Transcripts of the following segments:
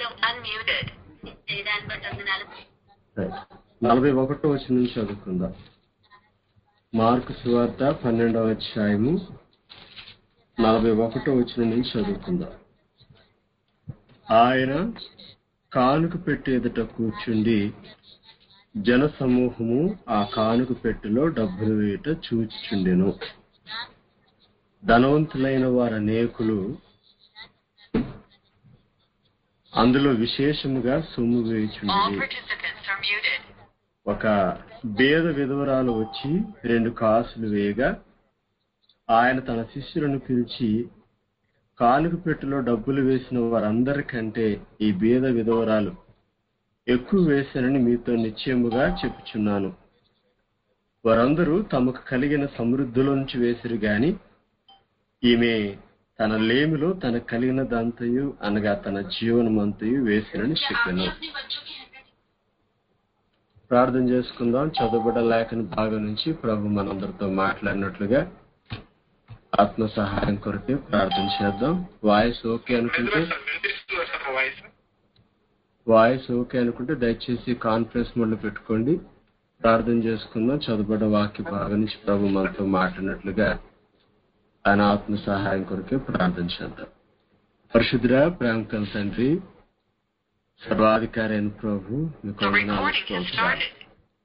Audio unmuted. చేయడాన్ని బట్టి వందనాలు నలభై ఒకటో వచ్చిన నుంచి చదువుకుందాం మార్కు సువార్త పన్నెండవ అధ్యాయము నలభై ఒకటో వచ్చిన నుంచి చదువుకుందాం ఆయన కానుక పెట్టి ఎదుట కూర్చుండి జన సమూహము ఆ కానుక పెట్టెలో డబ్బులు వేయట చూచుచుండెను ధనవంతులైన వారు అనేకులు అందులో విశేషముగా సొమ్ము All వేయుచుండేది participants are muted. ఒక బేద విధవరాలు వచ్చి రెండు కాసులు వేయగా ఆయన తన శిష్యులను పిలిచి కానుక పెట్టెలో డబ్బులు వేసిన వారందరికంటే ఈ బేద విధవరాలు ఎక్కువ వేశానని మీతో నిశ్చయముగా చెప్పుచున్నాను వారందరూ తమకు కలిగిన సమృద్ధిలోంచి వేసిరు గాని ఈమె తన లేమిలో తన కలిగిన దంతయు అనగా తన జీవనమంతయు వేసినని చెప్పాను ప్రార్థన చేసుకుందాం చదువుబడ్డ లేఖన భాగం నుంచి ప్రభు మనందరితో మాట్లాడినట్లుగా ఆత్మ సహాయం కొరకే ప్రార్థన చేద్దాం వాయిస్ ఓకే అనుకుంటే వాయిస్ ఓకే అనుకుంటే దయచేసి కాన్ఫరెన్స్ మోడ్ పెట్టుకోండి ప్రార్థన చేసుకుందాం చదువుబడ్డ వాక్య భాగం నుంచి ప్రభు మనతో మాట్లాడినట్లుగా ఆయన ఆత్మ సహాయం కొరకే ప్రార్థన చేద్దాం పరిశుద్ర ప్రేమ కల తండ్రి సర్వాధికారి అయిన ప్రభు మీకు The వందనాలు recording has స్తోత్రాలు. started.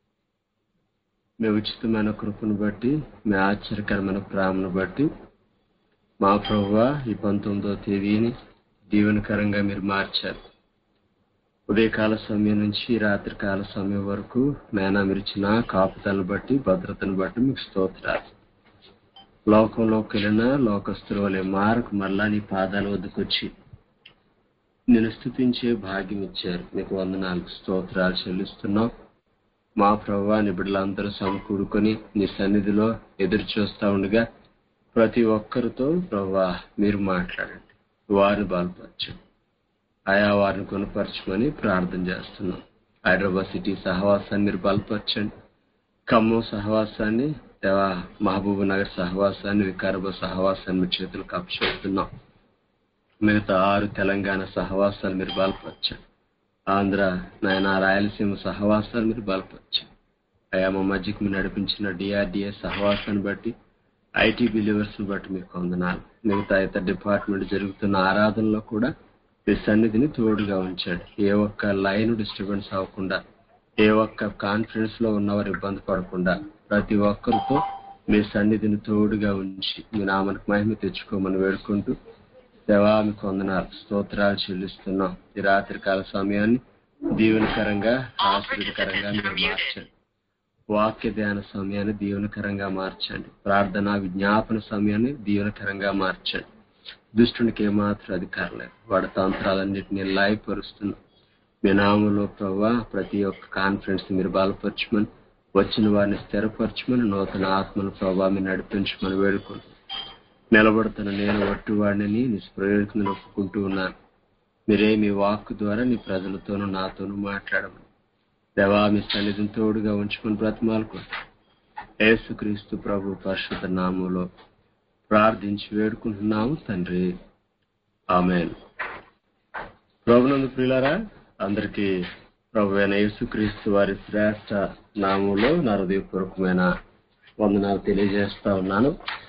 మీ ఉచితమైన కృపను బట్టి మీ ఆశ్చర్యకరమైన ప్రేమను బట్టి మా ప్రభువ ఈ పంతొమ్మిదో తేదీని దీవెనకరంగా మీరు మార్చారు ఉదయకాల సమయం నుంచి రాత్రికాల సమయం వరకు మేనా మిరిచిన కాపుతలను బట్టి భద్రతను బట్టి మీకు స్తోత్రాలు లోకంలోకి వెళ్ళిన లోకస్తుల వలె మారకు మరలా నీ పాదాల వద్దకు వచ్చి నేను స్థుతించే భాగ్యం ఇచ్చారు మీకు వందనాలు స్తోత్రాలు చెల్లిస్తున్నాం మా ప్రభా నీ బిడ్డలందరూ సమకూడుకొని నీ సన్నిధిలో ఎదురు చూస్తా ఉండగా ప్రతి ఒక్కరితో ప్రభా మీరు మాట్లాడండి వారిని బలపరచండి ఆయా వారిని కొనపరచమని ప్రార్థన చేస్తున్నాం హైదరాబాద్ సిటీ సహవాసాన్ని మీరు బలపరచండి ఖమ్మం సహవాసాన్ని దేవా మహబూబ్ నగర్ సహవాసాన్ని వికారాబాద్ సహవాసాన్ని మీ చేతులు కప్పచెప్తున్నాం మిగతా ఆరు తెలంగాణ సహవాసాలు మీరు బలపరచండి ఆంధ్ర నాయన రాయలసీమ సహవాసాన్ని మీరు బలపరచండి అయా మా మధ్యకి మీరు నడిపించిన డిఆర్డిఏ సహవాసాన్ని బట్టి ఐటీ బిలీవర్స్ బట్టి మీకు వందనాలు మిగతా ఇతర డిపార్ట్మెంట్ జరుగుతున్న ఆరాధనలో కూడా మీ సన్నిధిని తోడుగా ఉంచండి ఏ ఒక్క లైన్ డిస్టర్బెన్స్ అవ్వకుండా ఏ ఒక్క కాన్ఫరెన్స్ లో ఉన్నవారు ఇబ్బంది పడకుండా ప్రతి ఒక్కరితో మీ సన్నిధిని తోడుగా ఉంచి మీ నామనికి మహిమ తెచ్చుకోమని వేడుకుంటూ దేవా మీకు వందనాలు స్తోత్రాలు చెల్లిస్తున్నాం ఈ రాత్రి కాల సమయాన్ని దీవెనకరంగా ఆశ్చర్యకరంగా మీరు మార్చండి వాక్య ధ్యాన సమయాన్ని దీవెనకరంగా మార్చండి ప్రార్థన విజ్ఞాపన సమయాన్ని దీవెనకరంగా మార్చండి దుష్టునికి ఏమాత్రం అధికారం లేదు వాడి తంత్రాలన్నింటినీ లాయపరుస్తున్నాం మీ నామంలో ప్రభావ ప్రతి ఒక్క కాన్ఫరెన్స్ మీరు బలపరచమని వచ్చిన వారిని స్థిరపరచమని నూతన ఆత్మను ప్రభావ మీరు నడిపించమని వేడుకుంటున్నాం నిలబడుతున్న నేను వట్టువాడిని నిష్ప్రయోజనం ఒప్పుకుంటూ ఉన్నాను మీరే మీ వాక్ ద్వారా నీ ప్రజలతోనూ నాతోనూ మాట్లాడమని దేవా మీ సన్నిధిని తోడుగా ఉంచుకుని బ్రతిమాలుకుంటా యేసుక్రీస్తు ప్రభు పరిశుద్ధ నామంలో ప్రార్థించి వేడుకుంటున్నాము తండ్రి ఆమెన్ ప్రభునందు ప్రియులారా అందరికీ ప్రభు అయిన యేసుక్రీస్తు వారి శ్రేష్ట నామంలో నా హృదయపూర్వకమైన వందనాలు తెలియజేస్తా ఉన్నాను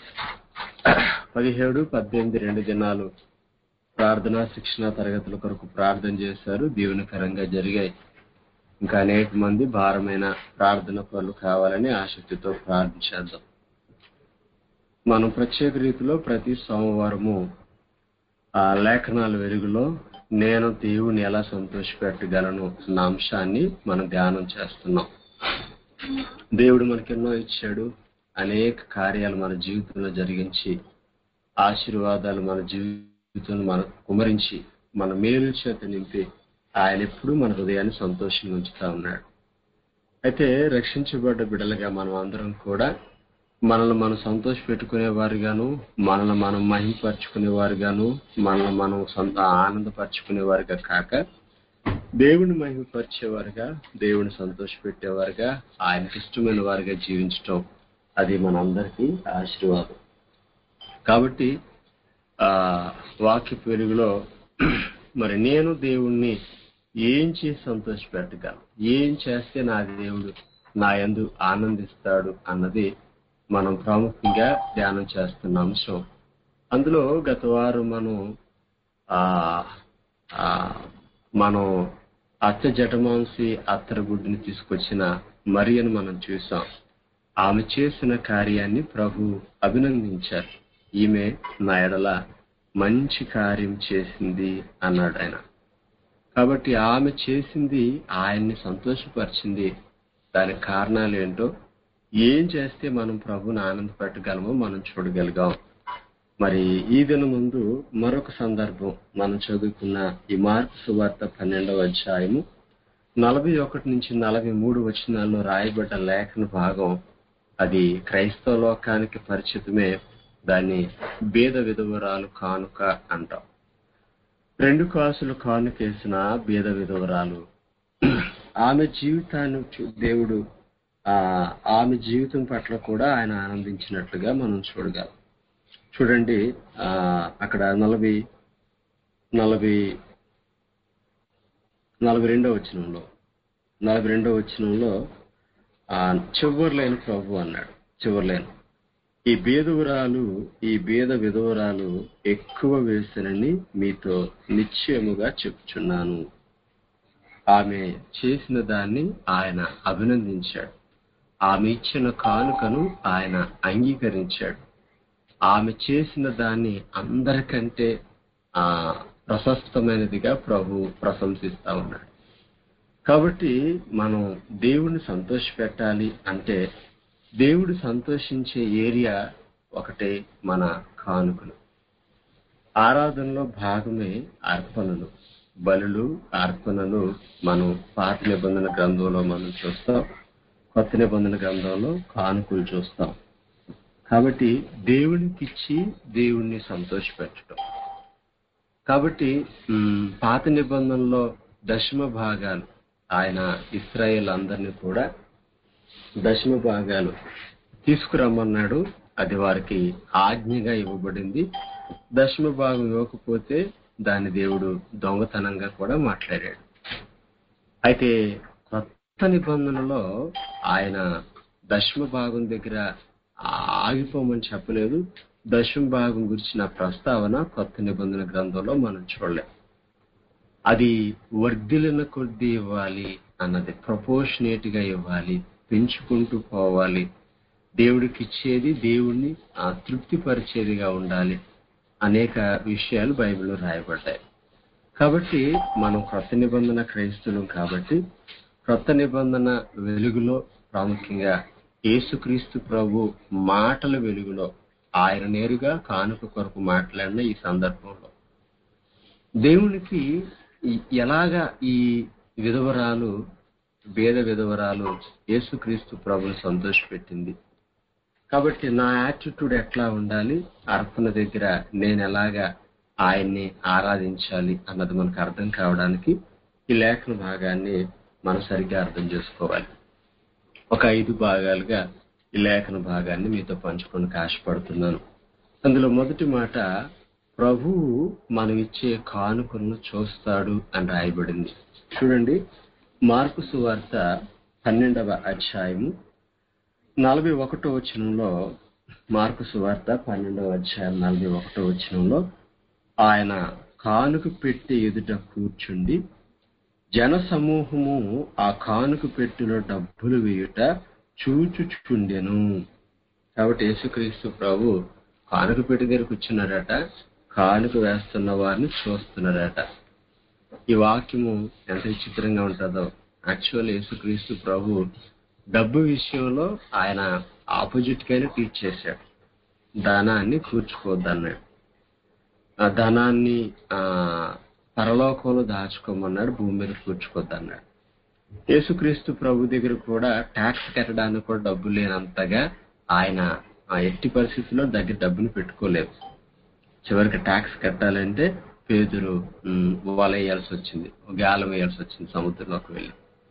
పదిహేడు పద్దెనిమిది రెండు దినాలు ప్రార్థనా శిక్షణ తరగతుల కొరకు ప్రార్థన చేశారు దీవెనకరంగా జరిగాయి ఇంకా అనేక మంది భారమైన ప్రార్థన పనులు కావాలని ఆసక్తితో ప్రార్థించేద్దాం మనం ప్రత్యేక రీతిలో ప్రతి సోమవారము ఆ లేఖనాల వెలుగులో నేను దేవుని ఎలా సంతోషపెట్టగలను అన్న అంశాన్ని మనం ధ్యానం చేస్తున్నాం దేవుడు మనకెన్నో ఇచ్చాడు అనేక కార్యాలు మన జీవితంలో జరిగించి ఆశీర్వాదాలు మన జీవితంలో మన కుమరించి మన మేలు చేత నింపి ఆయన ఎప్పుడూ మన హృదయాన్ని సంతోషంగా ఉంచుతా ఉన్నాడు అయితే రక్షించబడ్డ బిడ్డలుగా మనం అందరం కూడా మనల్ని మనం సంతోష పెట్టుకునే వారుగాను మనల్ని మనం మహింపరచుకునే వారుగాను మనల్ని మనం సొంత ఆనందపరచుకునే వారుగా కాక దేవుని మహిమపరిచేవారుగా దేవుని సంతోష పెట్టేవారుగా ఆయనకి ఇష్టమైన వారుగా జీవించటం అది మనందరికీ ఆశీర్వాదం కాబట్టి ఆ వాక్య వెలుగులో మరి నేను దేవుణ్ణి ఏం చేసి సంతోషపెట్టగలను ఏం చేస్తే నా దేవుడు నా యందు ఆనందిస్తాడు అన్నది మనం ప్రాముఖ్యంగా ధ్యానం చేస్తున్న అంశం అందులో గత వారం మనం ఆ ఆ, మనం అత్త జటమాంసి అత్తర గుడ్డుని తీసుకొచ్చిన మరియను మనం చూసాం ఆమె చేసిన కార్యాన్ని ప్రభు అభినందించారు ఈమె నా ఎడల మంచి కార్యం చేసింది అన్నాడు ఆయన కాబట్టి ఆమె చేసింది ఆయన్ని సంతోషపరిచింది దానికి కారణాలు ఏంటో ఏం చేస్తే మనం ప్రభుని ఆనందపెట్టగలమో మనం చూడగలిగాం మరి ఈ దిన ముందు మరొక సందర్భం మనం చదువుకున్న ఈ మార్పు సువార్త పన్నెండవ అధ్యాయము నలభై ఒకటి నుంచి నలభై మూడు వచనాల్లో రాయబడ్డ లేఖన భాగం అది క్రైస్తవ లోకానికి పరిచితమే దాన్ని బీద విధవరాలు కానుక అంటాం రెండు కాసులు కానుకేసిన బీద విధవరాలు ఆమె జీవితాన్ని చూ- దేవుడు ఆ ఆమె జీవితం పట్ల కూడా ఆయన ఆనందించినట్లుగా మనం చూడగలం చూడండి ఆ అక్కడ నలభై నలభై నలభై రెండో వచనంలో నలభై రెండో వచనంలో ఆ చివరిలేని ప్రభు అన్నాడు చివరిలేను ఈ బేదవురాలు ఈ బేద విధవరాలు ఎక్కువ వేసనని మీతో నిశ్చయముగా చెప్తున్నాను ఆమె చేసిన దాన్ని ఆయన అభినందించాడు ఆమె ఇచ్చిన కానుకను ఆయన అంగీకరించాడు ఆమె చేసిన దాన్ని అందరికంటే ఆ ప్రశస్తమైనదిగా ప్రభు ప్రశంసిస్తా ఉన్నాడు కాబట్టి మనం దేవుణ్ణి సంతోషపెట్టాలి అంటే దేవుడు సంతోషించే ఏరియా ఒకటే మన కానుకలు ఆరాధనలో భాగమే అర్పణలు బలులు అర్పణలు మనం పాత నిబంధన గ్రంథంలో మనం చూస్తాం కొత్త నిబంధన గ్రంథంలో కానుకలు చూస్తాం కాబట్టి దేవునికి ఇచ్చి దేవుణ్ణి సంతోషపెట్టడం కాబట్టి మ్, పాత నిబంధనలో దశమ భాగాలు ఆయన ఇస్రాయేల్ అందరినీ కూడా దశమ భాగాలు తీసుకురమ్మన్నాడు అది వారికి ఆజ్ఞగా ఇవ్వబడింది దశమ భాగం ఇవ్వకపోతే దాని దేవుడు దొంగతనంగా కూడా మాట్లాడాడు అయితే కొత్త నిబంధనలో ఆయన దశమ భాగం దగ్గర ఆగిపోమని చెప్పలేదు దశమ భాగం గురించిన ప్రస్తావన కొత్త నిబంధన గ్రంథంలో మనం చూడలేం అది వర్ధిలిన కొద్దీ ఇవ్వాలి అన్నది ప్రపోర్షనేట్ గా ఇవ్వాలి పెంచుకుంటూ పోవాలి దేవుడికి ఇచ్చేది దేవుణ్ణి ఆ, తృప్తిపరిచేదిగా ఉండాలి అనేక విషయాలు బైబిల్లో రాయబడ్డాయి కాబట్టి మనం క్రొత్త నిబంధన క్రైస్తులం కాబట్టి క్రొత్త నిబంధన వెలుగులో ప్రాముఖ్యంగా యేసుక్రీస్తు ప్రభు మాటల వెలుగులో ఆయన నేరుగా కానుక కొరకు మాట్లాడిన ఈ సందర్భంలో దేవునికి ఈ- ఎలాగా ఈ విధవరాలు భేద విధవరాలు యేసుక్రీస్తు ప్రభుని సంతోషపెట్టింది కాబట్టి నా యాటిట్యూడ్ ఎట్లా ఉండాలి అర్పణ దగ్గర నేను ఎలాగా ఆయన్ని ఆరాధించాలి అన్నది మనకు అర్థం కావడానికి ఈ లేఖన భాగాన్ని మనం సరిగ్గా అర్థం చేసుకోవాలి ఒక ఐదు భాగాలుగా ఈ లేఖన భాగాన్ని మీతో పంచుకొని ఆశపడుతున్నాను అందులో మొదటి మాట ప్రభువు మనం ఇచ్చే కానుకలను చూస్తాడు అని రాయబడింది చూడండి మార్కు సువార్త పన్నెండవ అధ్యాయము నలభై ఒకటో వచనంలో మార్కు సువార్త పన్నెండవ అధ్యాయం నలభై ఒకటో వచనంలో ఆయన కానుక పెట్టి ఎదుట కూర్చుండి జన సమూహము ఆ కానుక పెట్టిన డబ్బులు వేయుట చూచుచుండెను కాబట్టి యేసుక్రీస్తు ప్రభు కానుక పెట్టి దగ్గర కూర్చున్నాడట కానుక వేస్తున్న వారిని చూస్తున్నాడట ఈ వాక్యము ఎంత విచిత్రంగా ఉంటుందో యాక్చువల్ యేసుక్రీస్తు ప్రభు డబ్బు విషయంలో ఆయన ఆపోజిట్ గానే టీచ్ చేశాడు ధనాన్ని కూర్చుకోవద్దన్నాడు ఆ ధనాన్ని ఆ పరలోకంలో దాచుకోమన్నాడు భూమి మీద కూర్చుకోవద్దన్నాడు యేసుక్రీస్తు ప్రభు దగ్గర కూడా ట్యాక్స్ కట్టడానికి కూడా డబ్బు లేనంతగా ఆయన ఆ ఎట్టి పరిస్థితుల్లో దగ్గర డబ్బుని పెట్టుకోలేదు చివరికి ట్యాక్స్ కట్టాలంటే పేదరు ఉమ్, వల వేయాల్సి వచ్చింది గాలం వేయాల్సి వచ్చింది సముద్రంలోకి వెళ్ళి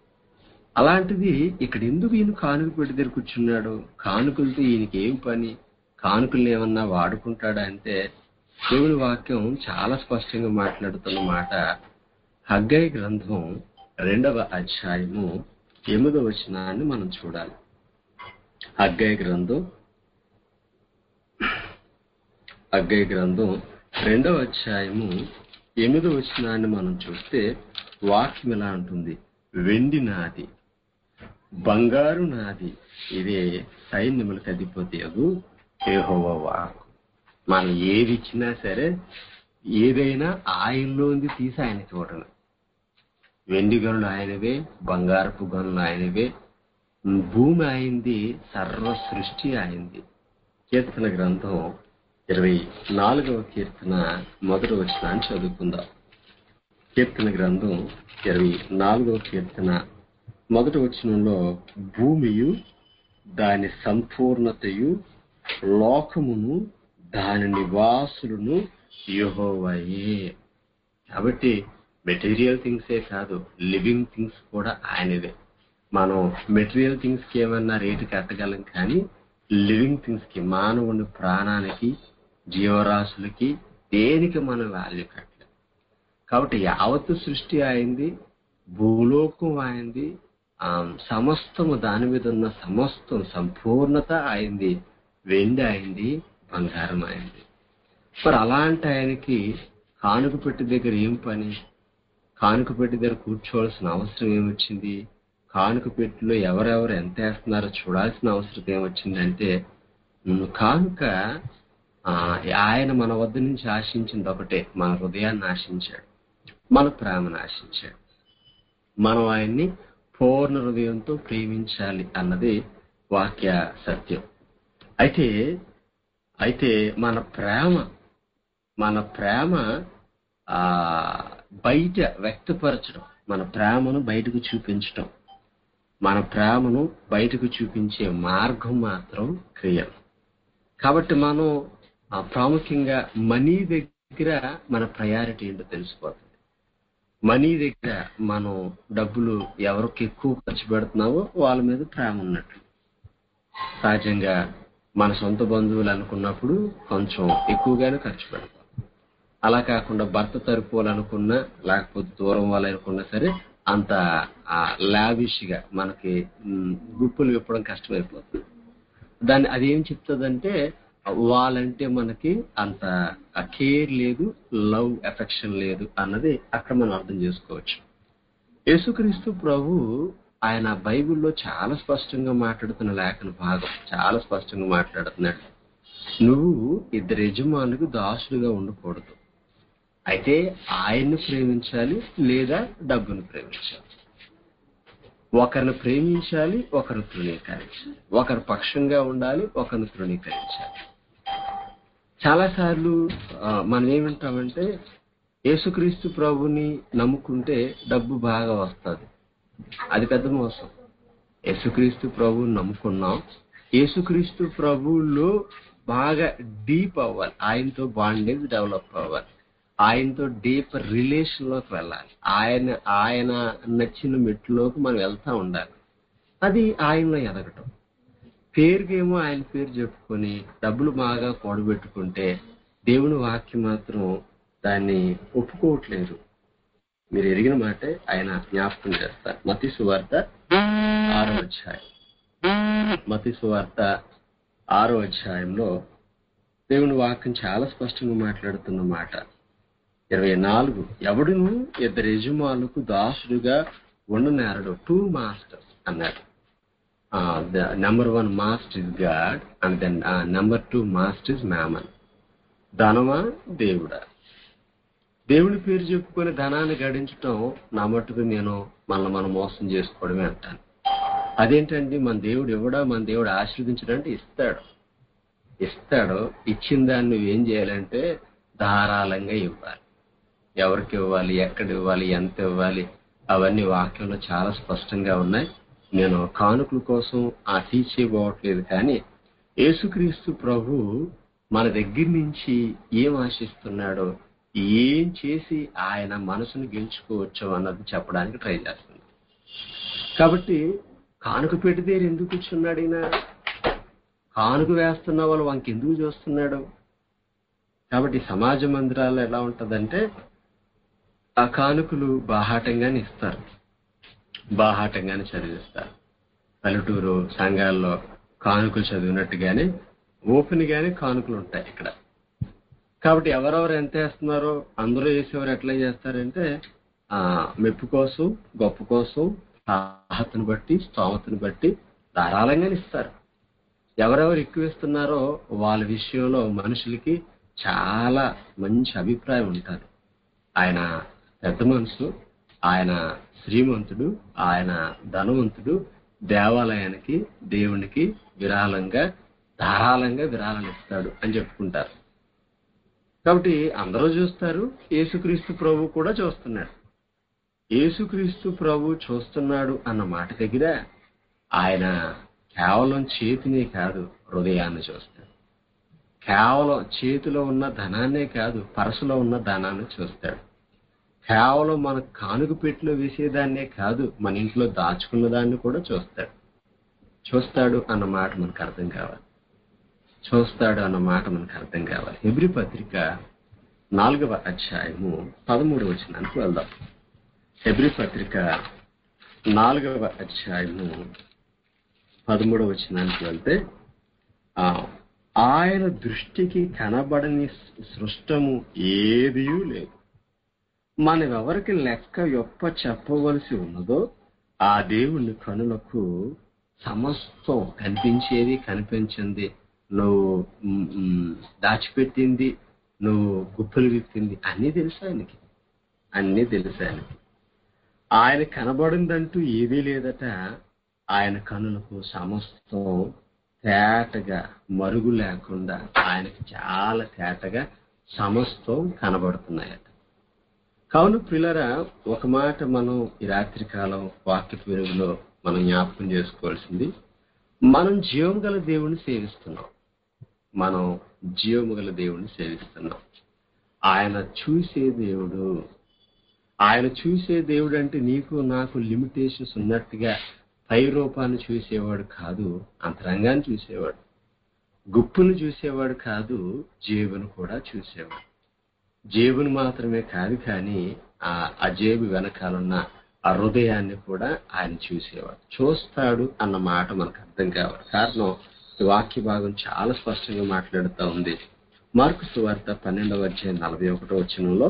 అలాంటిది ఇక్కడ ఎందుకు ఈయన కానుక పెట్టి దగ్గర కూర్చున్నాడు కానుకలతో ఈయనకి ఏం పని కానుకలు ఏమన్నా వాడుకుంటాడా అంటే దేవుని వాక్యం చాలా స్పష్టంగా మాట్లాడుతున్న మాట హగ్గై గ్రంథం రెండవ అధ్యాయము ఎనిమిదవ వచనాన్ని మనం చూడాలి హగ్గై గ్రంథం హగ్గై గ్రంథం రెండవ అధ్యాయము ఎనిమిదవ వచనాన్ని మనం చూస్తే వాక్యం ఎలా ఉంటుంది వెండి నాది బంగారు నాది ఇదే సైన్యములకు అధిపతి అగు యెహోవా వాక్ మనం ఏది ఇచ్చినా సరే ఏదైనా ఆయనలోంది తీసి ఆయనకి ఇవ్వటమే వెండి గనులు ఆయనవే బంగారపు గనులు ఆయనవే భూమి అయింది సర్వ సృష్టి అయింది కీర్తన గ్రంథం ఇరవై నాలుగవ కీర్తన మొదటి వచనాన్ని చదువుకుందాం కీర్తన గ్రంథం ఇరవై నాలుగవ కీర్తన మొదటి వచనంలో భూమియు దాని సంపూర్ణతయు లోకమును దాని నివాసులను యెహోవాయే కాబట్టి మెటీరియల్ థింగ్సే కాదు లివింగ్ థింగ్స్ కూడా ఆయనవే మనం మెటీరియల్ థింగ్స్ కి ఏమన్నా రేటు కట్టగలం కానీ లివింగ్ థింగ్స్ కి మానవుని ప్రాణానికి జీవరాశులకి దేనికి మనం వాల్యూ కట్టలేం కాబట్టి యావత్తు సృష్టి అయింది భూలోకం అయింది ఆ సమస్తము దాని మీద ఉన్న సమస్తం సంపూర్ణత అయింది వెండి అయింది బంగారం అయింది మరి అలాంటి ఆయనకి కానుక పెట్టి దగ్గర ఏం పని కానుక పెట్టి దగ్గర కూర్చోవలసిన అవసరం ఏమొచ్చింది కానుక పెట్టిలో ఎవరెవరు ఎంత వేస్తున్నారో చూడాల్సిన అవసరం ఏమొచ్చిందంటే ఉమ్, కానుక ఆ, ఆయన మన వద్ద నుంచి ఆశించింది ఒకటే మన హృదయాన్ని ఆశించాడు మన ప్రేమను ఆశించాడు మనం ఆయన్ని పూర్ణ హృదయంతో ప్రేమించాలి అన్నది వాక్య సత్యం అయితే అయితే మన ప్రేమ మన ప్రేమ ఆ బయట వ్యక్తపరచడం మన ప్రేమను బయటకు చూపించడం మన ప్రేమను బయటకు చూపించే మార్గం మాత్రం క్రియ కాబట్టి మనం ఆ, ప్రాముఖ్యంగా మనీ దగ్గర మన ప్రయారిటీ ఏంటో తెలిసిపోతుంది మనీ దగ్గర మనం డబ్బులు ఎవరికి ఎక్కువ ఖర్చు పెడుతున్నావో వాళ్ళ మీద ప్రేమ ఉన్నట్టు సహజంగా మన సొంత బంధువులు అనుకున్నప్పుడు కొంచెం ఎక్కువగానే ఖర్చు పెడతాం అలా కాకుండా భర్త తరపులనుకున్నా లేకపోతే దూరం వాళ్ళు అనుకున్నా సరే అంత లావిష్ గా మనకి మ్, గుప్పులు విప్పడం కష్టమైపోతుంది దాన్ని అదేం చెప్తుందంటే వాళ్ళంటే మనకి అంత కేర్ లేదు లవ్ ఎఫెక్షన్ లేదు అన్నది అక్కడ మనం అర్థం చేసుకోవచ్చు యేసుక్రీస్తు ప్రభు ఆయన బైబిల్లో చాలా స్పష్టంగా మాట్లాడుతున్న లేఖన భాగం చాలా స్పష్టంగా మాట్లాడుతున్నాడు నువ్వు ఇద్దరు యజమానులకు దాసుడుగా ఉండకూడదు అయితే ఆయన్ని ప్రేమించాలి లేదా డబ్బును ప్రేమించాలి ఒకరిని ప్రేమించాలి ఒకరిని తృణీకరించాలి ఒకరి పక్షంగా ఉండాలి ఒకరిని తృణీకరించాలి చాలాసార్లు ఆ, మనం ఏమంటామంటే యేసుక్రీస్తు ప్రభుని నమ్ముకుంటే డబ్బు బాగా వస్తుంది అది పెద్ద మోసం యేసుక్రీస్తు ప్రభువుని నమ్ముకున్నాం యేసుక్రీస్తు ప్రభువులో బాగా డీప్ అవ్వాలి ఆయనతో బాండేజ్ డెవలప్ అవ్వాలి ఆయనతో డీప్ రిలేషన్ లోకి వెళ్ళాలి ఆయన ఆయన నచ్చిన మెట్టులోకి మనం వెళ్తా ఉండాలి అది ఆయనలో ఎదగటం పేరుకేమో ఆయన పేరు చెప్పుకొని డబ్బులు బాగా కూడబెట్టుకుంటే దేవుని వాక్యం మాత్రం దాన్ని ఒప్పుకోవట్లేదు మీరు ఎరిగిన మాటే ఆయన జ్ఞాపకం చేస్తారు మతి సువార్త ఆరో అధ్యాయం మతి సువార్త ఆరో అధ్యాయంలో దేవుని వాక్యం చాలా స్పష్టంగా మాట్లాడుతున్న మాట ఇరవై నాలుగు ఎవడును ఇద్దరు యజమానులకు దాసుడుగా ఉండనేరడు టూ మాస్టర్స్ అన్నాడు number one master is God and then number two master is mammon ధనమా దేవుడా దేవుని పేరు చెప్పుకొని ధనాన్ని గడించటం నా మట్టుకు నేను మనల్ని మనం మోసం చేసుకోవడమే అంటాను అదేంటండి మన దేవుడు ఇవ్వడా మన దేవుడు ఆశీర్వదించడంటే ఇస్తాడు ఇస్తాడు ఇచ్చిన దాన్ని నువ్వేం చేయాలంటే ధారాళంగా ఇవ్వాలి ఎవరికి ఇవ్వాలి ఎక్కడ ఇవ్వాలి ఎంత ఇవ్వాలి అవన్నీ వాక్యంలో చాలా స్పష్టంగా ఉన్నాయి నేను కానుకల కోసం ఆ టీచ్ చేయబోవట్లేదు కానీ యేసుక్రీస్తు ప్రభు మన దగ్గర నుంచి ఏం ఆశిస్తున్నాడో ఏం చేసి ఆయన మనసును గెలుచుకోవచ్చు అన్నది చెప్పడానికి ట్రై చేస్తుంది కాబట్టి కానుక పెట్టి దగ్గర ఎందుకు కూర్చున్నాడు ఈయన కానుక వేస్తున్న వాళ్ళు వానికి ఎందుకు చూస్తున్నాడు కాబట్టి సమాజ మందిరాల్లో ఎలా ఉంటదంటే ఆ కానుకలు బాహాటంగానే ఇస్తారు బాహాటంగానే చదివిస్తారు పల్లెటూరు సంఘాల్లో కానుకలు చదివినట్టుగానే ఓపెన్ గానే కానుకలు ఉంటాయి ఇక్కడ కాబట్టి ఎవరెవరు ఎంత వేస్తున్నారో అందరూ వేసేవారు ఎట్లా చేస్తారంటే ఆ మెప్పు కోసం గొప్ప కోసం సాహతను బట్టి స్తోమతను బట్టి ధారాళంగానే ఇస్తారు ఎవరెవరు ఎక్కువ ఇస్తున్నారో వాళ్ళ విషయంలో మనుషులకి చాలా మంచి అభిప్రాయం ఉంటుంది ఆయన పెద్ద మనసు ఆయన శ్రీమంతుడు ఆయన ధనవంతుడు దేవాలయానికి దేవునికి విరాళంగా ధారాళంగా విరాళాలు ఇస్తాడు అని చెప్పుకుంటారు కాబట్టి అందరూ చూస్తారు యేసుక్రీస్తు ప్రభు కూడా చూస్తున్నాడు యేసుక్రీస్తు ప్రభు చూస్తున్నాడు అన్న మాట దగ్గర ఆయన కేవలం చేతినే కాదు హృదయాన్ని చూస్తాడు కేవలం చేతిలో ఉన్న ధనాన్నే కాదు పరసులో ఉన్న ధనాన్ని చూస్తాడు కేవలం మన కానుక పెట్టిలో వేసేదాన్నే కాదు మన ఇంట్లో దాచుకున్న దాన్ని కూడా చూస్తాడు చూస్తాడు అన్న మాట మనకు అర్థం కావాలి చూస్తాడు అన్న మాట మనకు అర్థం కావాలి హెబ్రి పత్రిక నాలుగవ అధ్యాయము పదమూడు వచనానికి వెళ్దాం హెబ్రి పత్రిక నాలుగవ అధ్యాయము పదమూడవ వచనానికి వెళ్తే ఆ ఆయన దృష్టికి కనబడని సృష్టము ఏదీ లేదు మనం ఎవరికి లెక్క యొప్ప చెప్పవలసి ఉన్నదో ఆ దేవుని కనులకు సమస్తం కనిపించేది కనిపించింది నువ్వు మ్, మ్, దాచిపెట్టింది నువ్వు గుప్పలు విప్పింది అన్నీ తెలుసు ఆయనకి అన్నీ తెలుసు ఆయనకి ఆయన కనబడిందంటూ ఏదీ లేదట ఆయన కనులకు సమస్తం తేటగా మరుగు లేకుండా ఆయనకి చాలా తేటగా సమస్తం కనబడుతున్నాయట కావున పిల్లరా ఒక మాట మనం ఈ రాత్రి కాలం వాక్య పెరుగులో మనం జ్ఞాపకం చేసుకోవాల్సింది మనం జీవం గల దేవుణ్ణి సేవిస్తున్నాం మనం జీవము గల దేవుణ్ణి సేవిస్తున్నాం ఆయన చూసే దేవుడు ఆయన చూసే దేవుడు అంటే నీకు నాకు లిమిటేషన్స్ ఉన్నట్టుగా పై రూపాన్ని చూసేవాడు కాదు అంతరంగాన్ని చూసేవాడు గుప్పును చూసేవాడు కాదు జేబును కూడా చూసేవాడు జేబును మాత్రమే కాదు కానీ ఆ ఆ జేబు వెనకాలన్న ఆ హృదయాన్ని కూడా ఆయన చూసేవాడు చూస్తాడు అన్న మాట మనకు అర్థం కావాలి కారణం ఈ వాక్య భాగం చాలా స్పష్టంగా మాట్లాడుతూ ఉంది మార్కు సువార్త పన్నెండవ అధ్యాయం నలభై ఒకటో వచనంలో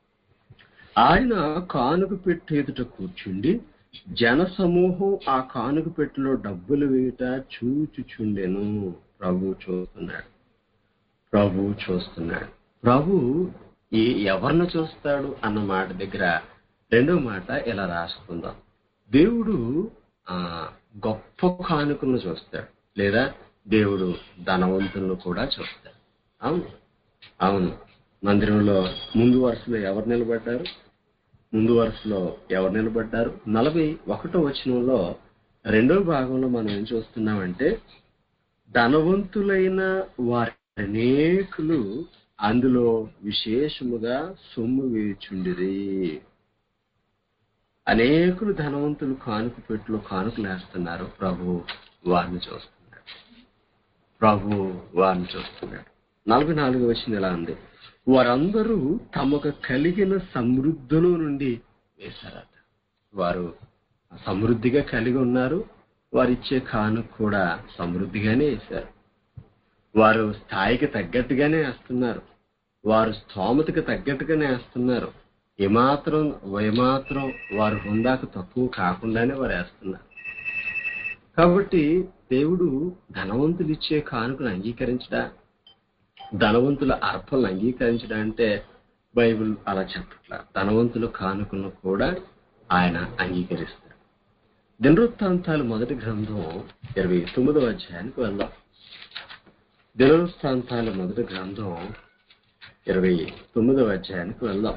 ఆయన కానుక పెట్టు ఎదుట కూర్చుండి జన సమూహం ఆ కానుక పెట్టెలో డబ్బులు వేయుట చూచుచుండెను ప్రభు చూస్తున్నాడు ప్రభు చూస్తున్నాడు ప్రభు ఈ ఎవరిని చూస్తాడు అన్న మాట దగ్గర రెండో మాట ఇలా రాసుకుందాం దేవుడు ఆ గొప్ప కానుకలను చూస్తాడు లేదా దేవుడు ధనవంతులను కూడా చూస్తాడు అవును అవును మందిరంలో ముందు వరుసలో ఎవరు నిలబడ్డారు ముందు వరుసలో ఎవరు నిలబడ్డారు నలభై ఒకటో వచనంలో రెండో భాగంలో మనం ఏం చూస్తున్నామంటే ధనవంతులైన వారి అనేకులు అందులో విశేషముగా సొమ్ము వేచుండిరి అనేకులు ధనవంతులు కానుక పెట్టులో కానుకలు వేస్తున్నారు ప్రభు వారిని చూస్తున్నాడు ప్రభు వారిని చూస్తున్నాడు నలభై నాలుగు వచ్చిన ఎలా ఉంది వారందరూ తమకు కలిగిన సమృద్ధిలో నుండి వేశారట వారు సమృద్ధిగా కలిగి ఉన్నారు వారు ఇచ్చే కానుక కూడా సమృద్ధిగానే వేశారు వారు స్థాయికి తగ్గట్టుగానే వేస్తున్నారు వారు స్తోమతకి తగ్గట్టుగానే వేస్తున్నారు ఏమాత్రం ఏమాత్రం వారు హుందాకు తక్కువ కాకుండానే వారు వేస్తున్నారు కాబట్టి దేవుడు ధనవంతులు ఇచ్చే కానుకను అంగీకరించడా ధనవంతుల అర్పణలు అంగీకరించడం అంటే బైబిల్ అలా చెప్పట్ల ధనవంతుల కానుకలను కూడా ఆయన అంగీకరిస్తాడు దినవృత్తాంతాలు మొదటి గ్రంథం ఇరవై తొమ్మిదవ అధ్యాయానికి వెళ్దాం దినవృత్తాంతాల మొదటి గ్రంథం ఇరవై తొమ్మిదవ అధ్యాయానికి వెళ్దాం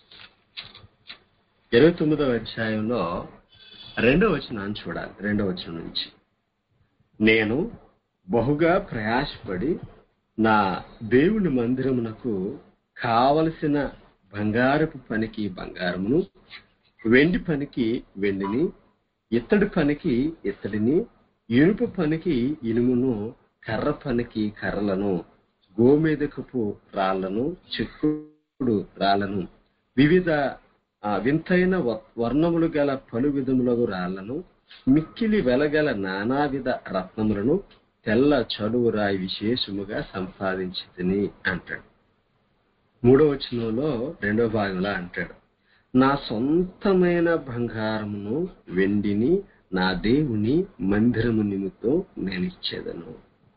ఇరవై తొమ్మిదవ అధ్యాయంలో రెండవ వచనాన్ని చూడాలి రెండవ వచనం నుంచి నేను బహుగా ప్రయాసపడి నా దేవుని మందిరమునకు కావలసిన బంగారపు పనికి బంగారమును వెండి పనికి వెండిని ఇత్తడి పనికి ఇత్తడిని ఇనుప పనికి ఇనుమును కర్ర పనికి కర్రలను గోమేదకపు రాళ్లను చెక్కుడు రాళ్లను వివిధ ఆ, వింతైన వ- వర్ణములు గల పలు విధములకు రాళ్లను మిక్కిలి వెలగల నానావిధ రత్నములను తెల్ల చలువు రాయి విశేషముగా సంపాదించి అంటాడు మూడో వచనంలో రెండో భాగంలో అంటాడు నా సొంతమైన బంగారమును వెండిని నా దేవుని మందిరము నిమిత్తం నేను ఇచ్చేదను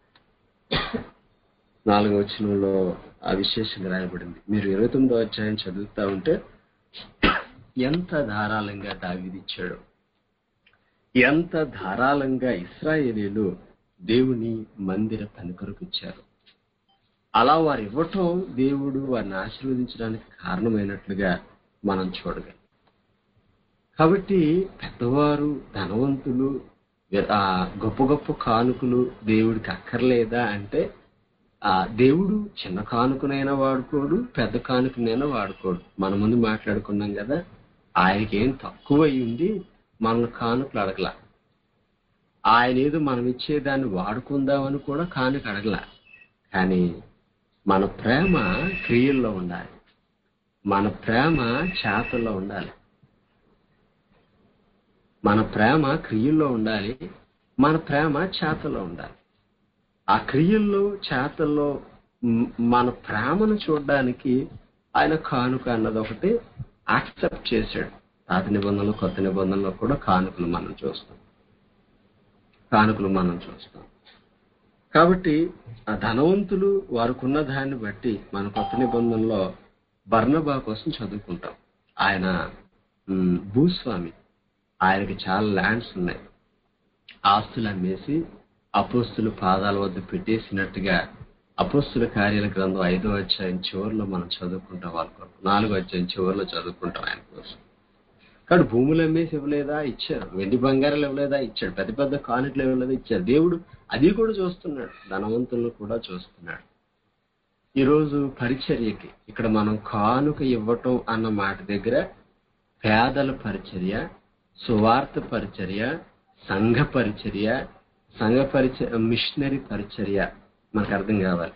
నాలుగో వచనంలో ఆ విశేషంగా రాయబడింది మీరు ఇరవై తొమ్మిదో అధ్యాయం చదువుతా ఉంటే ఎంత ధారాళంగా దావిదిచ్చాడు ఎంత ధారాళంగా ఇస్రాయేలీలు దేవుని మందిర పని కొరకు ఇచ్చారు అలా వారు ఇవ్వటం దేవుడు వారిని ఆశీర్వదించడానికి కారణమైనట్లుగా మనం చూడగలం కాబట్టి పెద్దవారు ధనవంతులు ఆ గొప్ప గొప్ప కానుకలు దేవుడికి అక్కర్లేదా అంటే ఆ దేవుడు చిన్న కానుకనైనా వాడుకోడు పెద్ద కానుకనైనా వాడుకోడు మన ముందు మాట్లాడుకున్నాం కదా ఆయనకి ఏం తక్కువ అయి ఉండి మన కానుకలు అడగల ఆయన ఏదో మనం ఇచ్చేదాన్ని వాడుకుందామని కూడా కానుక అడగల కానీ మన ప్రేమ క్రియల్లో ఉండాలి మన ప్రేమ చేతల్లో ఉండాలి మన ప్రేమ క్రియల్లో ఉండాలి మన ప్రేమ చేతల్లో ఉండాలి ఆ క్రియల్లో చేతల్లో మ్, మన ప్రేమను చూడడానికి ఆయన కానుక అన్నది ఒకటి యాక్సెప్ట్ చేశాడు పాత నిబంధనలు కొత్త నిబంధనలో కూడా కానుకలు మనం చూస్తాం కానుకలు మనం చూస్తాం కాబట్టి ఆ ధనవంతులు వారికున్న దాన్ని బట్టి మన కొత్త నిబంధనలో బర్ణబా కోసం చదువుకుంటాం ఆయన మ్, భూస్వామి ఆయనకి చాలా ల్యాండ్స్ ఉన్నాయి ఆస్తులు అమ్మేసి అపోస్తుల పాదాల వద్ద పెట్టేసినట్టుగా అపోస్తుల కార్యాల గ్రంథం ఐదో అధ్యాయం చివరిలో మనం చదువుకుంటాం వాళ్ళ కొరకు నాలుగో అధ్యాయం చివరిలో చదువుకుంటాం ఆయన కోసం కానీ భూములు అమ్మేసి ఇవ్వలేదా ఇచ్చారు వెండి బంగారాలు ఇవ్వలేదా ఇచ్చాడు పెద్ద పెద్ద కానుకలు ఇవ్వలేదా ఇచ్చారు దేవుడు అది కూడా చూస్తున్నాడు ధనవంతులను కూడా చూస్తున్నాడు ఈరోజు పరిచర్యకి ఇక్కడ మనం కానుక ఇవ్వటం అన్న మాట దగ్గర పేదల పరిచర్య సువార్త పరిచర్య సంఘ పరిచర్య సంఘ పరిచర్య మిషనరీ పరిచర్య మనకు అర్థం కావాలి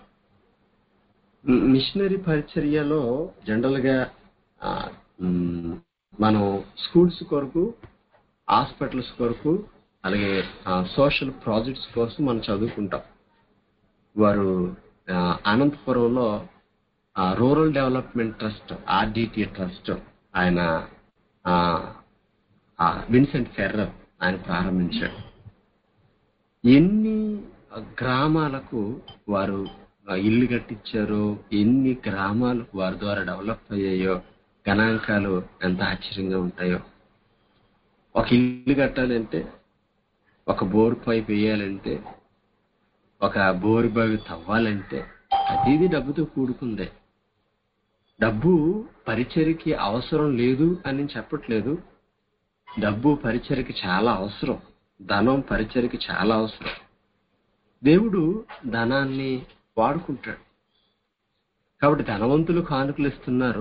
మ్, మిషనరీ పరిచర్యలో జనరల్ గా ఆ, మ్, మనం స్కూల్స్ కొరకు హాస్పిటల్స్ కొరకు అలాగే సోషల్ ప్రాజెక్ట్స్ కోసం మనం చదువుకుంటాం వారు ఆ, అనంతపురంలో rural development trust RDT trust ఆయన ఆ, ఆ, విన్సెంట్ ఫెర్రర్ ఆయన ప్రారంభించాడు ఎన్ని గ్రామాలకు వారు ఆ, ఇల్లు కట్టించారో ఎన్ని గ్రామాలకు వారి ద్వారా డెవలప్ అయ్యాయో గణాంకాలు ఎంత ఆశ్చర్యంగా ఉంటాయో ఒక ఇల్లు కట్టాలంటే ఒక బోర్ పైప్ వేయాలంటే ఒక బోరు బావి తవ్వాలంటే ప్రతిదీ డబ్బుతో కూడుకుందే డబ్బు పరిచర్కి అవసరం లేదు అని నేను చెప్పట్లేదు డబ్బు పరిచర్కి చాలా అవసరం ధనం పరిచర్కి చాలా అవసరం దేవుడు ధనాన్ని వాడుకుంటాడు కాబట్టి ధనవంతులు కానుకలు ఇస్తున్నారు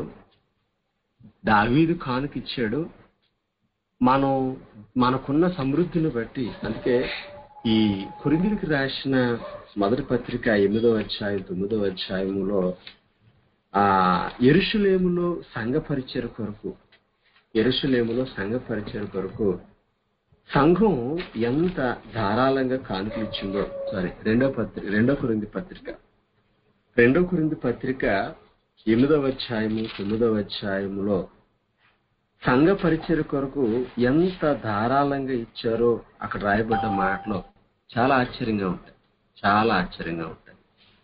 దావీదు కానుక ఇచ్చాడు మనం మనకున్న సమృద్ధిని బట్టి అందుకే ఈ కురిగిరికి రాసిన మొదటి పత్రిక ఎనిమిదో అధ్యాయం తొమ్మిదో అధ్యాయములో ఆ ఎరుషులేములో సంఘ పరిచయ కొరకు ఎరుషులేములో సంఘ పరిచయ కొరకు సంఘం ఎంత ధారాళంగా కానుకలు ఇచ్చిందో సారీ రెండో పత్రిక రెండో కురింది పత్రిక రెండో కురింది పత్రిక ఎనిమిదవ అధ్యాయము తొమ్మిదవ అధ్యాయములో సంఘ పరిచయ కొరకు ఎంత ధారాళంగా ఇచ్చారో అక్కడ రాయబడ్డ మాటలో చాలా ఆశ్చర్యంగా ఉంటాయి చాలా ఆశ్చర్యంగా ఉంటాయి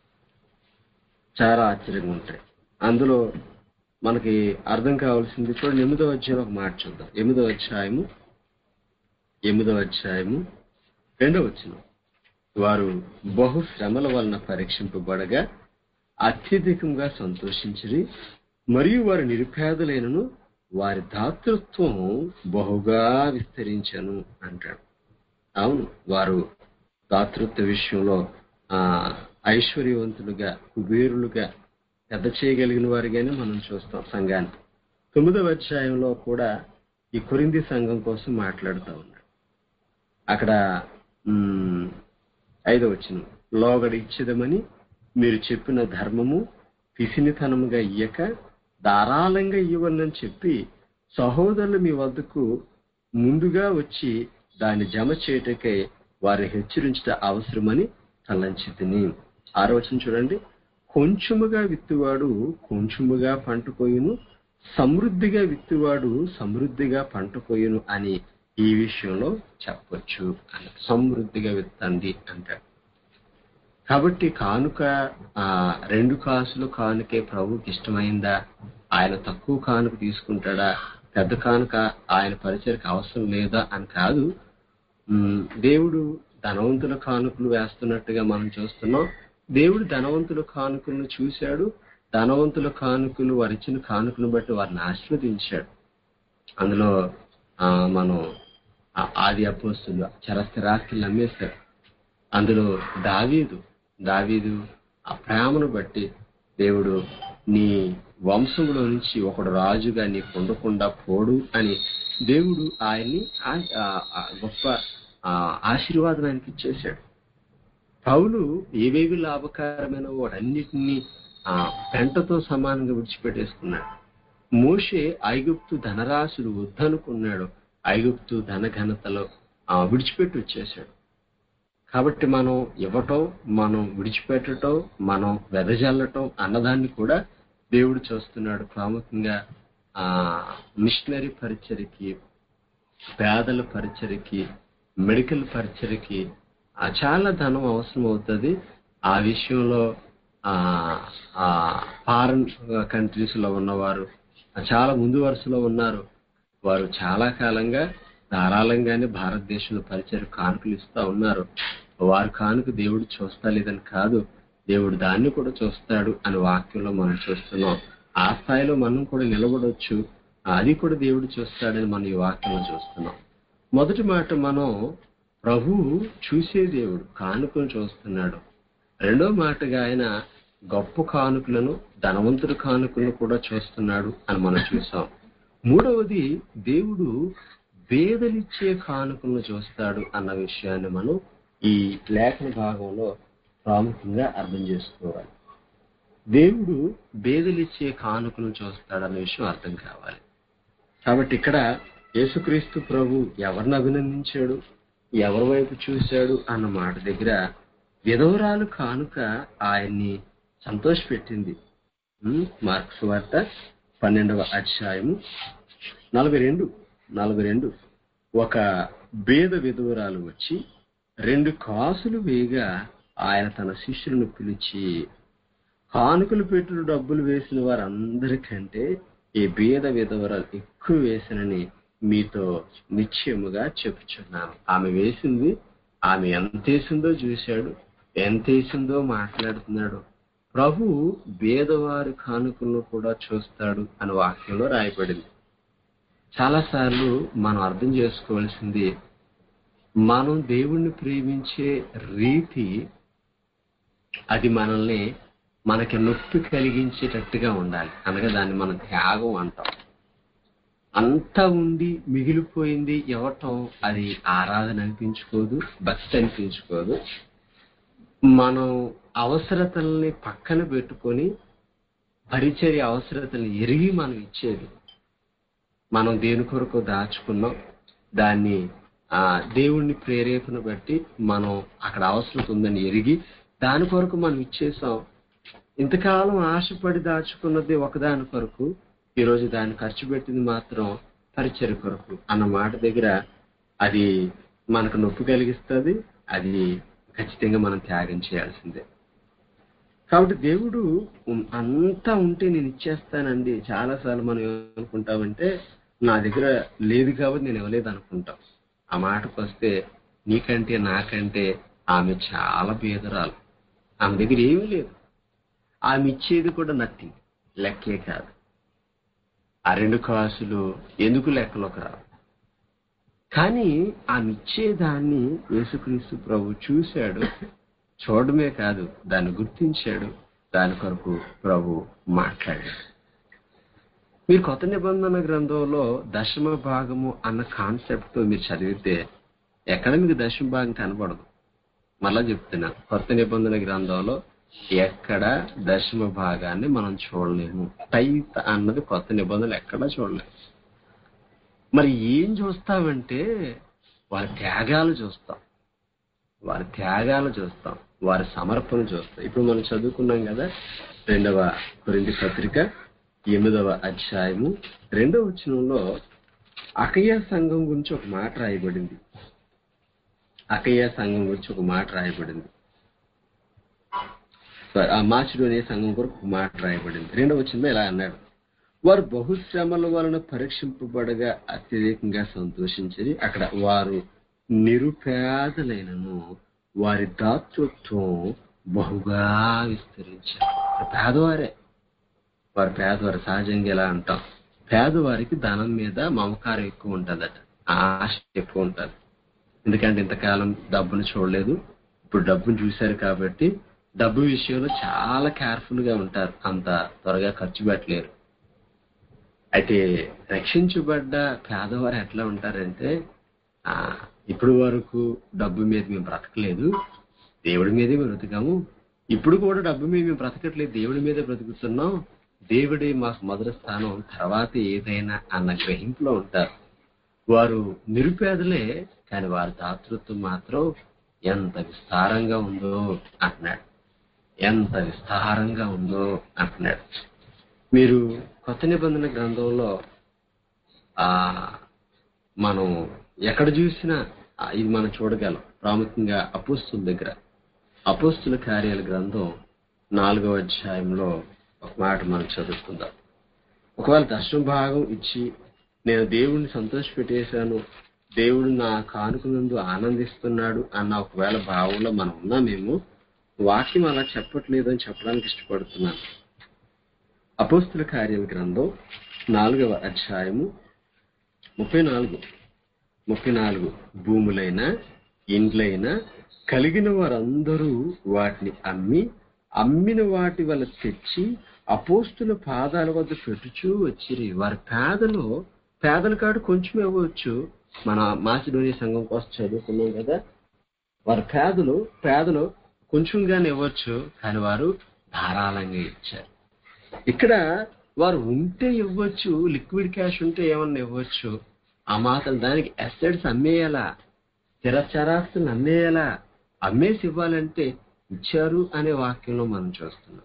చాలా ఆశ్చర్యంగా ఉంటాయి అందులో మనకి అర్థం కావాల్సింది ఇప్పుడు ఎనిమిదవ అధ్యాయం ఒక మాట చూద్దాం ఎనిమిదవ అధ్యాయము ఎనిమిదవ అధ్యాయము రెండవ వచ్చిన వారు బహు శ్రమల వలన పరీక్షింపబడగా అత్యధికంగా సంతోషించిరి మరియు వారి నిరుపేదలైనను వారి దాతృత్వం బహుగా విస్తరించను అంటాడు అవును వారు దాతృత్వ విషయంలో ఆ ఐశ్వర్యవంతులుగా కుబేరులుగా పెద్ద చేయగలిగిన వారిగానే మనం చూస్తాం సంఘాన్ని తొమ్మిదవ అధ్యాయంలో కూడా ఈ కొరింది సంఘం కోసం మాట్లాడుతూ ఉన్నాడు అక్కడ ఉమ్, ఐదో వచ్చిన లోగడ ఇచ్చేదమని మీరు చెప్పిన ధర్మము పిసినితనముగా ఇయ్యక ధారాళంగా ఇవ్వనని చెప్పి సహోదరులు మీ వద్దకు ముందుగా వచ్చి దాన్ని జమ చేయటకై వారిని హెచ్చరించట అవసరమని తలంచితిని ఆరోచన చూడండి కొంచెముగా విత్తువాడు కొంచెముగా పంట కోయును సమృద్ధిగా విత్తువాడు సమృద్ధిగా పంట కోయును అని ఈ విషయంలో చెప్పొచ్చు అని సమృద్ధిగా విత్తండి అంటాడు కాబట్టి కానుక ఆ రెండు కాసులు కానుకే ప్రభుకి ఇష్టమైందా ఆయన తక్కువ కానుక తీసుకుంటాడా పెద్ద కానుక ఆయన పరిచయకు అవసరం లేదా అని కాదు ఉమ్, దేవుడు ధనవంతుల కానుకలు వేస్తున్నట్టుగా మనం చూస్తున్నాం దేవుడు ధనవంతుల కానుకలను చూశాడు ధనవంతుల కానుకలు వారు ఇచ్చిన కానుకలను బట్టి వారిని ఆశీర్వదించాడు అందులో ఆ, మనం ఆ ఆది అపోస్తులు చరస్థిరాస్తులు నమ్మేశారు అందులో దావీదు దావీదు ఆ ప్రేమను బట్టి దేవుడు నీ వంశంలో నుంచి ఒకడు రాజుగా నీకు ఉండకుండా పోడు అని దేవుడు ఆయన్ని ఆ- ఆ- ఆ గొప్ప ఆ, ఆశీర్వాదం ఆయనకి ఇచ్చేశాడు పౌలు ఏవేవి లాభకరమైన వాడన్నిటినీ ఆ పెంటతో సమానంగా విడిచిపెట్టేసుకున్నాడు మోషే ఐగుప్తు ధనరాశులు వద్దనుకున్నాడు ఐగుప్తు ధన ఘనతలో ఆ, విడిచిపెట్టి వచ్చేసాడు కాబట్టి మనం ఇవ్వటం మనం విడిచిపెట్టటం మనం వెదజల్లటం అన్నదాన్ని కూడా దేవుడు చూస్తున్నాడు ప్రాముఖ్యంగా ఆ మిషనరీ పరిచయకి పేదల పరిచయకి మెడికల్ పరిచయకి ఆ, చాలా ధనం అవసరం అవుతుంది ఆ విషయంలో ఆ ఆ ఫారెన్ కంట్రీస్ లో ఉన్నవారు చాలా ముందు వరుసలో ఉన్నారు వారు చాలా కాలంగా ధారాళంగానే భారతదేశంలో పరిచయం కానుకలు ఇస్తా ఉన్నారు వారి కానుక దేవుడు చూస్తా లేదని కాదు దేవుడు దాన్ని కూడా చూస్తాడు అని వాక్యంలో మనం చూస్తున్నాం ఆ స్థాయిలో మనం కూడా నిలబడొచ్చు అది కూడా దేవుడు చూస్తాడని మనం ఈ వాక్యంలో చూస్తున్నాం మొదటి మాట మనం ప్రభు చూసే దేవుడు కానుకను చూస్తున్నాడు రెండో మాటగా ఆయన గొప్ప కానుకలను ధనవంతుడి కానుకలను కూడా చూస్తున్నాడు అని మనం చూసాం మూడవది దేవుడు వేదలిచ్చే కానుకలను చూస్తాడు అన్న విషయాన్ని మనం ఈ లేఖన భాగంలో ప్రాముఖ్యంగా అర్థం చేసుకోవాలి దేవుడు బేదలిచ్చే కానుకలను చూస్తాడు అన్న విషయం అర్థం కావాలి కాబట్టి ఇక్కడ యేసుక్రీస్తు ప్రభు ఎవరిని అభినందించాడు ఎవరి వైపు చూశాడు అన్న మాట దగ్గర విధవరాలు కానుక ఆయన్ని సంతోషపెట్టింది ఉమ్, మార్క్స్ వార్త పన్నెండవ అధ్యాయము నలభై రెండు నలభై రెండు ఒక బేద విధవరాలు వచ్చి రెండు కాసులు వేయగా ఆయన తన శిష్యులను పిలిచి కానుకలు పెట్టుడు డబ్బులు వేసిన వారందరికంటే ఈ బీద విధవరాలు ఎక్కువ వేసినని మీతో నిశ్చయముగా చెప్పుచున్నాను ఆమె వేసింది ఆమె ఎంత వేసిందో చూశాడు ఎంత వేసిందో మాట్లాడుతున్నాడు ప్రభు బేదవారి కానుకలను కూడా చూస్తాడు అని వాక్యంలో రాయబడింది చాలాసార్లు మనం అర్థం చేసుకోవాల్సింది మనం దేవుణ్ణి ప్రేమించే రీతి అది మనల్ని మనకి నొప్పి కలిగించేటట్టుగా ఉండాలి అనగా దాన్ని మనం త్యాగం అంటాం అంతా ఉండి మిగిలిపోయింది ఇవ్వటం అది ఆరాధన అనిపించుకోదు భక్తి అనిపించుకోదు మనం అవసరతల్ని పక్కన పెట్టుకొని పరిచర్య అవసరతల్ని ఎరిగి మనం ఇచ్చేది మనం దేని కొరకు దాచుకున్నాం దాన్ని ఆ దేవుణ్ణి ప్రేరేపణ బట్టి మనం అక్కడ అవసరం ఉందని ఎరిగి దాని కొరకు మనం ఇచ్చేసాం ఇంతకాలం ఆశపడి దాచుకున్నది ఒకదాని కొరకు ఈ రోజు దాన్ని ఖర్చు పెట్టింది మాత్రం పరిచయ కొరకు అన్న మాట దగ్గర అది మనకు నొప్పి కలిగిస్తుంది అది ఖచ్చితంగా మనం త్యాగం చేయాల్సిందే కాబట్టి దేవుడు ఉం- అంతా ఉంటే నేను ఇచ్చేస్తానండి చాలాసార్లు మనం ఏమనుకుంటామంటే నా దగ్గర లేదు కాబట్టి నేను ఇవ్వలేదు అనుకుంటాం ఆ మాటకు వస్తే నీకంటే నాకంటే ఆమె చాలా బీదరాలు ఆమె దగ్గర ఏమీ లేదు ఆమె ఇచ్చేది కూడా నథింగ్ లెక్కే కాదు ఆ రెండు కాసులు ఎందుకు లెక్కలోకి రావు కానీ ఆమె ఇచ్చేదాన్ని యేసుక్రీస్తు ప్రభు చూశాడు చూడడమే కాదు దాన్ని గుర్తించాడు దాని కొరకు ప్రభు మాట్లాడాడు మీరు కొత్త నిబంధన గ్రంథంలో దశమ భాగము అన్న కాన్సెప్ట్ తో మీరు చదివితే ఎక్కడ మీకు దశమ భాగం కనబడదు మళ్ళా చెప్తున్నా కొత్త నిబంధన గ్రంథంలో ఎక్కడ దశమ భాగాన్ని మనం చూడలేము టైత్ అన్నది కొత్త నిబంధనలు ఎక్కడా చూడలేము మరి ఏం చూస్తామంటే వారి త్యాగాలు చూస్తాం వారి త్యాగాలు చూస్తాం వారి సమర్పణ చూస్తాం ఇప్పుడు మనం చదువుకున్నాం కదా రెండవ కొరింది పత్రిక ఎనిమిదవ అధ్యాయము రెండవ వచనంలో అకయ్య సంఘం గురించి ఒక మాట రాయబడింది అకయ్య సంఘం గురించి ఒక మాట రాయబడింది ఆ మాచుడు అనే సంఘం కొరకు ఒక మాట రాయబడింది రెండవ వచనంలో ఇలా అన్నాడు వారు బహుశ్రమల వలన పరీక్షింపబడగా అత్యధికంగా సంతోషించని అక్కడ వారు నిరుపేదలైనను వారి దాతృత్వం బహుగా విస్తరించారు పేదవారే వారు పేదవారు సహజంగా ఎలా అంటాం పేదవారికి ధనం మీద మమకారం ఎక్కువ ఉంటుందట ఆశ ఎక్కువ ఉంటుంది ఎందుకంటే ఇంతకాలం డబ్బును చూడలేదు ఇప్పుడు డబ్బును చూశారు కాబట్టి డబ్బు విషయంలో చాలా కేర్ఫుల్ గా ఉంటారు అంత త్వరగా ఖర్చు పెట్టలేరు అయితే రక్షించబడ్డ పేదవారు ఎట్లా ఉంటారంటే ఆ ఇప్పుడు వరకు డబ్బు మీద మేము బ్రతకలేదు దేవుడి మీదే బ్రతికాము ఇప్పుడు కూడా డబ్బు మీద మేము బ్రతకట్లేదు దేవుడి మీదే బ్రతుకుతున్నాం దేవుడే మాకు మొదటి స్థానం తర్వాత ఏదైనా అన్న గ్రహింపులో ఉంటారు వారు నిరుపేదలే కానీ వారి దాతృత్వం మాత్రం ఎంత విస్తారంగా ఉందో అంటున్నాడు ఎంత విస్తారంగా ఉందో అంటున్నాడు మీరు కొత్త నిబంధన గ్రంథంలో ఆ మనం ఎక్కడ చూసినా ఆ, ఇది మనం చూడగలం ప్రాముఖ్యంగా అపోస్తుల దగ్గర అపోస్తుల కార్యాల గ్రంథం నాలుగవ అధ్యాయంలో ఒక మాట మనం చదువుకుందాం ఒకవేళ దశమ భాగం ఇచ్చి నేను దేవుణ్ణి సంతోషపెట్టేశాను దేవుడు నా కానుకనందు ఆనందిస్తున్నాడు అన్న ఒకవేళ భావంలో మనం ఉన్నామేమో వాక్యం అలా చెప్పట్లేదు అని చెప్పడానికి ఇష్టపడుతున్నాను అపోస్తుల కార్యం గ్రంథం నాలుగవ అధ్యాయము ముప్పై నాలుగు ముప్పై నాలుగు భూములైన ఇండ్లైన కలిగిన వారందరూ వాటిని అమ్మి అమ్మిన వాటి వల్ల తెచ్చి అపోస్తుల పాదాల వద్ద పెట్టుచూ వచ్చిరి వారి పేదలో పేదల కాడు కొంచెం ఇవ్వచ్చు మన మాసిడోని సంఘం కోసం చదువుకున్నాం కదా వారి పేదలు పేదలు కొంచెంగానే ఇవ్వచ్చు కానీ వారు ధారాళంగా ఇచ్చారు ఇక్కడ వారు ఉంటే ఇవ్వచ్చు లిక్విడ్ క్యాష్ ఉంటే ఏమన్నా ఇవ్వచ్చు ఆ మాత్రం దానికి అసెట్స్ అమ్మేయాలా స్థిర చరాస్తులు అమ్మేయాలా అమ్మేసి ఇవ్వాలంటే ఇచ్చారు అనే వాక్యంలో మనం చూస్తున్నాం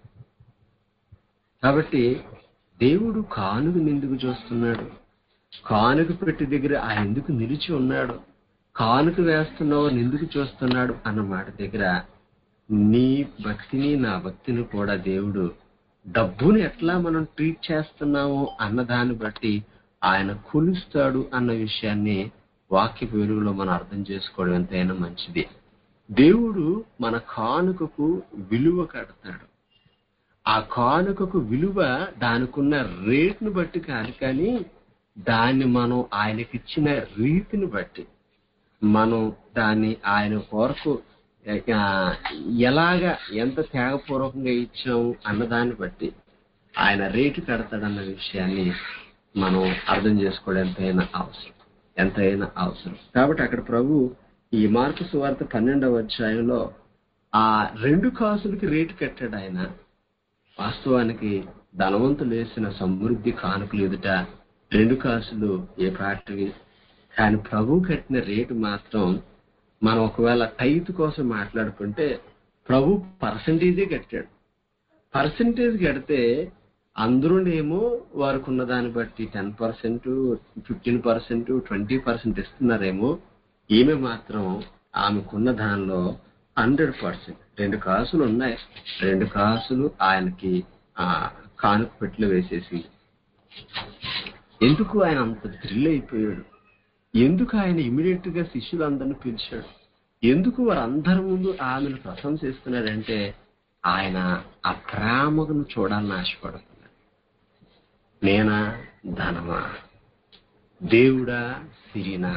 కాబట్టి దేవుడు కానుకను ఎందుకు చూస్తున్నాడు కానుక పెట్టి దగ్గర ఆయన ఎందుకు నిలిచి ఉన్నాడు కానుక వేస్తున్నవారిని ఎందుకు చూస్తున్నాడు అన్న మాట దగ్గర నీ భక్తిని నా భక్తిని కూడా దేవుడు డబ్బుని ఎట్లా మనం ట్రీట్ చేస్తున్నామో అన్న దాన్ని బట్టి ఆయన కొలుస్తాడు అన్న విషయాన్ని వాక్య వెలుగులో మనం అర్థం చేసుకోవడం ఎంతైనా మంచిది దేవుడు మన కానుకకు విలువ కడతాడు ఆ కానుకకు విలువ దానికున్న రేటును బట్టి కాదు కానీ దాన్ని మనం ఆయనకిచ్చిన రీతిని బట్టి మనం దాన్ని ఆయన కొరకు ఆ, ఎలాగా ఎంత త్యాగపూర్వకంగా ఇచ్చాము అన్నదాన్ని బట్టి ఆయన రేటు కడతాడన్న విషయాన్ని మనం అర్థం చేసుకోవడం ఎంతైనా అవసరం ఎంతైనా అవసరం కాబట్టి అక్కడ ప్రభు ఈ మార్పు సువార్త పన్నెండవ అధ్యాయంలో ఆ రెండు కాసులకి రేటు కట్టాడు ఆయన వాస్తవానికి ధనవంతులు వేసిన సమృద్ధి కానుకలు ఎదుట రెండు కాసులు ఏ పాటివి కానీ ప్రభు కట్టిన రేటు మాత్రం మనం ఒకవేళ టైత్ కోసం మాట్లాడుకుంటే ప్రభు పర్సంటేజే కట్టాడు పర్సంటేజ్ కడితే అందరూనేమో వారికి ఉన్న దాన్ని బట్టి ten percent fifteen percent twenty percent ఇస్తున్నారేమో ఈమె మాత్రం ఆమెకున్న దానిలో హండ్రెడ్ పర్సెంట్ రెండు కాసులు ఉన్నాయి రెండు కాసులు ఆయనకి ఆ కానుక పెట్టిలో వేసేసింది ఎందుకు ఆయన అంత థ్రిల్ అయిపోయాడు ఎందుకు ఆయన ఇమీడియట్ గా శిష్యులందరిని పిలిచాడు ఎందుకు వారందరి ముందు ఆమెను ప్రశంసిస్తున్నాడంటే ఆయన ఆ ప్రేమను చూడాలని ఆశపడుతున్నాడు నేనా ధనమా దేవుడా సిరినా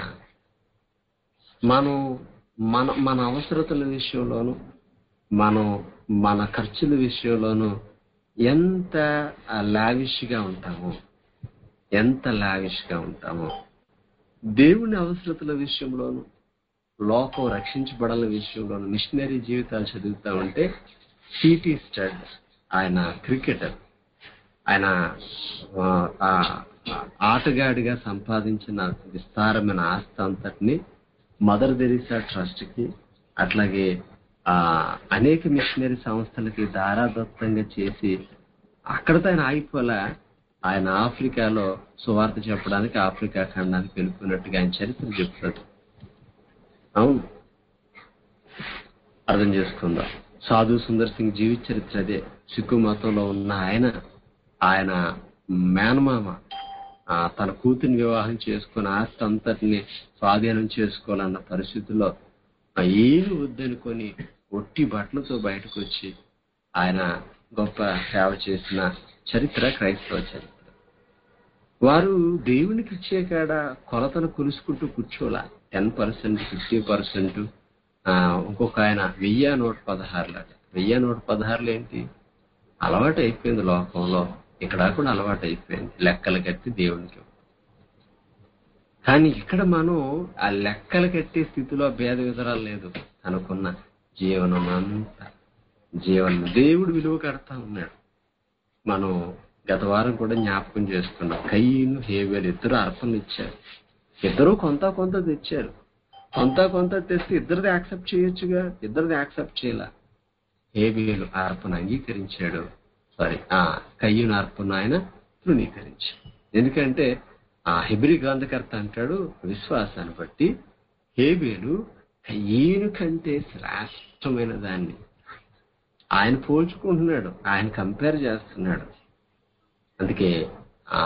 మనం మన మన అవసరతల విషయంలోను మనం మన ఖర్చుల విషయంలోను ఎంత లావిష్ గా ఉంటామో ఎంత లావిష్ గా ఉంటామో దేవుని అవసరతల విషయంలోను లోకం రక్షించబడాల విషయంలోను మిషనరీ జీవితాలు చదువుతా ఉంటే సిటీ స్టడ్ ఆయన క్రికెటర్ ఆయన ఆ, ఆ, ఆటగాడిగా సంపాదించిన విస్తారమైన ఆస్తి అంతటిని మదర్ తెరీసా ట్రస్ట్ కి అట్లాగే ఆ అనేక మిషనరీ సంస్థలకి దారాదత్తంగా చేసి అక్కడతో ఆయన ఆగిపోలా ఆయన ఆఫ్రికాలో సువార్త చెప్పడానికి ఆఫ్రికా ఖండానికి వెళ్ళిపోయినట్టుగా ఆయన చరిత్ర చెప్తుంది అవును అర్థం చేసుకుందాం సాధు సుందర్ సింగ్ జీవిత చరిత్ర అదే సిక్కు మతంలో ఉన్న ఆయన ఆయన మేనమామ ఆ, తన కూతురిని వివాహం చేసుకుని ఆస్తి అంతటిని స్వాధీనం చేసుకోవాలన్న పరిస్థితిలో ఆ, ఏమి వద్దనుకొని ఒట్టి బట్టలతో బయటకు వచ్చి ఆయన గొప్ప సేవ చేసిన చరిత్ర క్రైస్తవ చరిత్ర వారు దేవునికి ఇచ్చే కాడ కొలతను కొలుసుకుంటూ కూర్చోలా టెన్ పర్సెంట్ ఫిఫ్టీ పర్సెంట్ ఇంకొక ఆయన వెయ్యి నూట పదహారులు వెయ్యి నూట పదహారులు ఏంటి అలవాటు అయిపోయింది లోకంలో ఇక్కడ కూడా అలవాటు అయిపోయింది లెక్కలు కట్టి దేవునికి కానీ ఇక్కడ మనం ఆ లెక్కలు కట్టే స్థితిలో భేద విధరాలు లేదు అనుకున్న జీవనం అంతా జీవనం దేవుడు విలువ కడతా ఉన్నాడు మనం గత వారం కూడా జ్ఞాపకం చేసుకున్నాం కయ్యను హేవేలు ఇద్దరు అర్పణలు ఇచ్చారు ఇద్దరు కొంత కొంత తెచ్చారు కొంత కొంత తెస్తే ఇద్దరిది యాక్సెప్ట్ చేయొచ్చుగా ఇద్దరిది యాక్సెప్ట్ చేయాల హేబేలు అర్పణ అంగీకరించాడు సారీ ఆ కయ్యను అర్పణ ఆయన తృణీకరించాడు ఎందుకంటే ఆ హెబ్రి గ్రంథకర్త అంటాడు విశ్వాసాన్ని బట్టి హేబేలు కయ్యను కంటే శ్రేష్టమైన దాన్ని ఆయన పోల్చుకుంటున్నాడు ఆయన కంపేర్ చేస్తున్నాడు అందుకే ఆ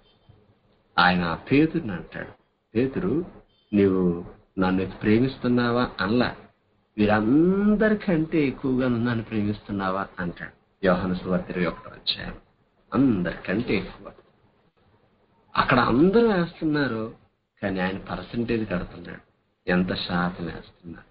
ఆయన పేతుడిని అంటాడు పేతురు నీవు నన్ను ప్రేమిస్తున్నావా అనలా వీరందరికంటే ఎక్కువగా నువ్వు నన్ను ప్రేమిస్తున్నావా అంటాడు యోహాను సువార్త ఇరవై ఒకటో వచ్చారు అందరికంటే ఎక్కువ అక్కడ అందరూ వేస్తున్నారు కానీ ఆయన పర్సంటేజ్ కడుతున్నాడు ఎంత శాతం వేస్తున్నారు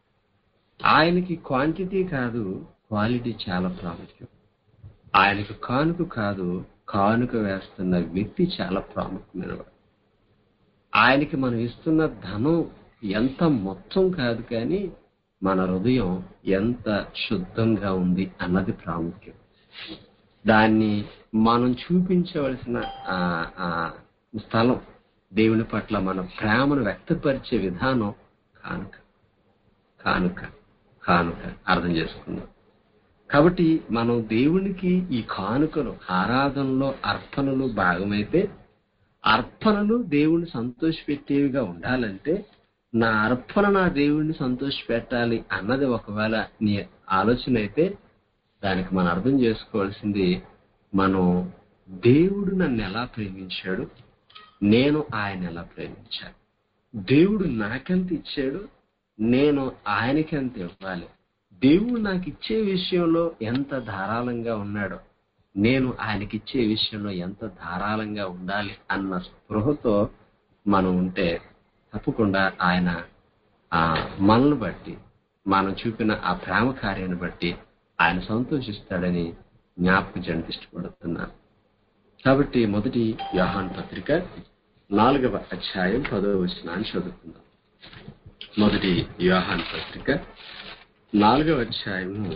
ఆయనకి క్వాంటిటీ కాదు క్వాలిటీ చాలా ప్రాముఖ్యం ఆయనకు కానుక కాదు కానుక వేస్తున్న వ్యక్తి చాలా ప్రాముఖ్యమైనవాడు ఆయనకి మనం ఇస్తున్న ధనం ఎంత మొత్తం కాదు కానీ మన హృదయం ఎంత శుద్ధంగా ఉంది అన్నది ప్రాముఖ్యం దాన్ని మనం చూపించవలసిన ఆ, ఆ, స్థలం దేవుని పట్ల మన ప్రేమను వ్యక్తపరిచే విధానం కానుక కానుక కానుక అర్థం చేసుకుందాం కాబట్టి మనం దేవునికి ఈ కానుకలు ఆరాధనలో అర్పణలు భాగమైతే అర్పణలు దేవుణ్ణి సంతోషపెట్టేవిగా ఉండాలంటే నా అర్పణ నా దేవుణ్ణి సంతోషపెట్టాలి అన్నది ఒకవేళ నీ ఆలోచన అయితే దానికి మనం అర్థం చేసుకోవాల్సింది మనం దేవుడు నన్ను ఎలా ప్రేమించాడు నేను ఆయన ఎలా ప్రేమించాను దేవుడు నాకెంత ఇచ్చాడు నేను ఆయనకి ఎంత ఇవ్వాలి దేవుడు నాకు ఇచ్చే విషయంలో ఎంత ధారాళంగా ఉన్నాడో నేను ఆయనకి ఇచ్చే విషయంలో ఎంత ధారాళంగా ఉండాలి అన్న స్పృహతో మనం ఉంటే తప్పకుండా ఆయన ఆ మనల్ని బట్టి మనం చూపిన ఆ ప్రేమ కార్యాన్ని బట్టి ఆయన సంతోషిస్తాడని జ్ఞాపకం చేయడానికి ఇష్టపడుతున్నాను కాబట్టి మొదటి యోహాన్ పత్రిక నాలుగవ అధ్యాయం పదవ వచనాన్ని చదువుకుందాం మొదటి యోహాన్ పత్రిక నాలుగవ అధ్యాయము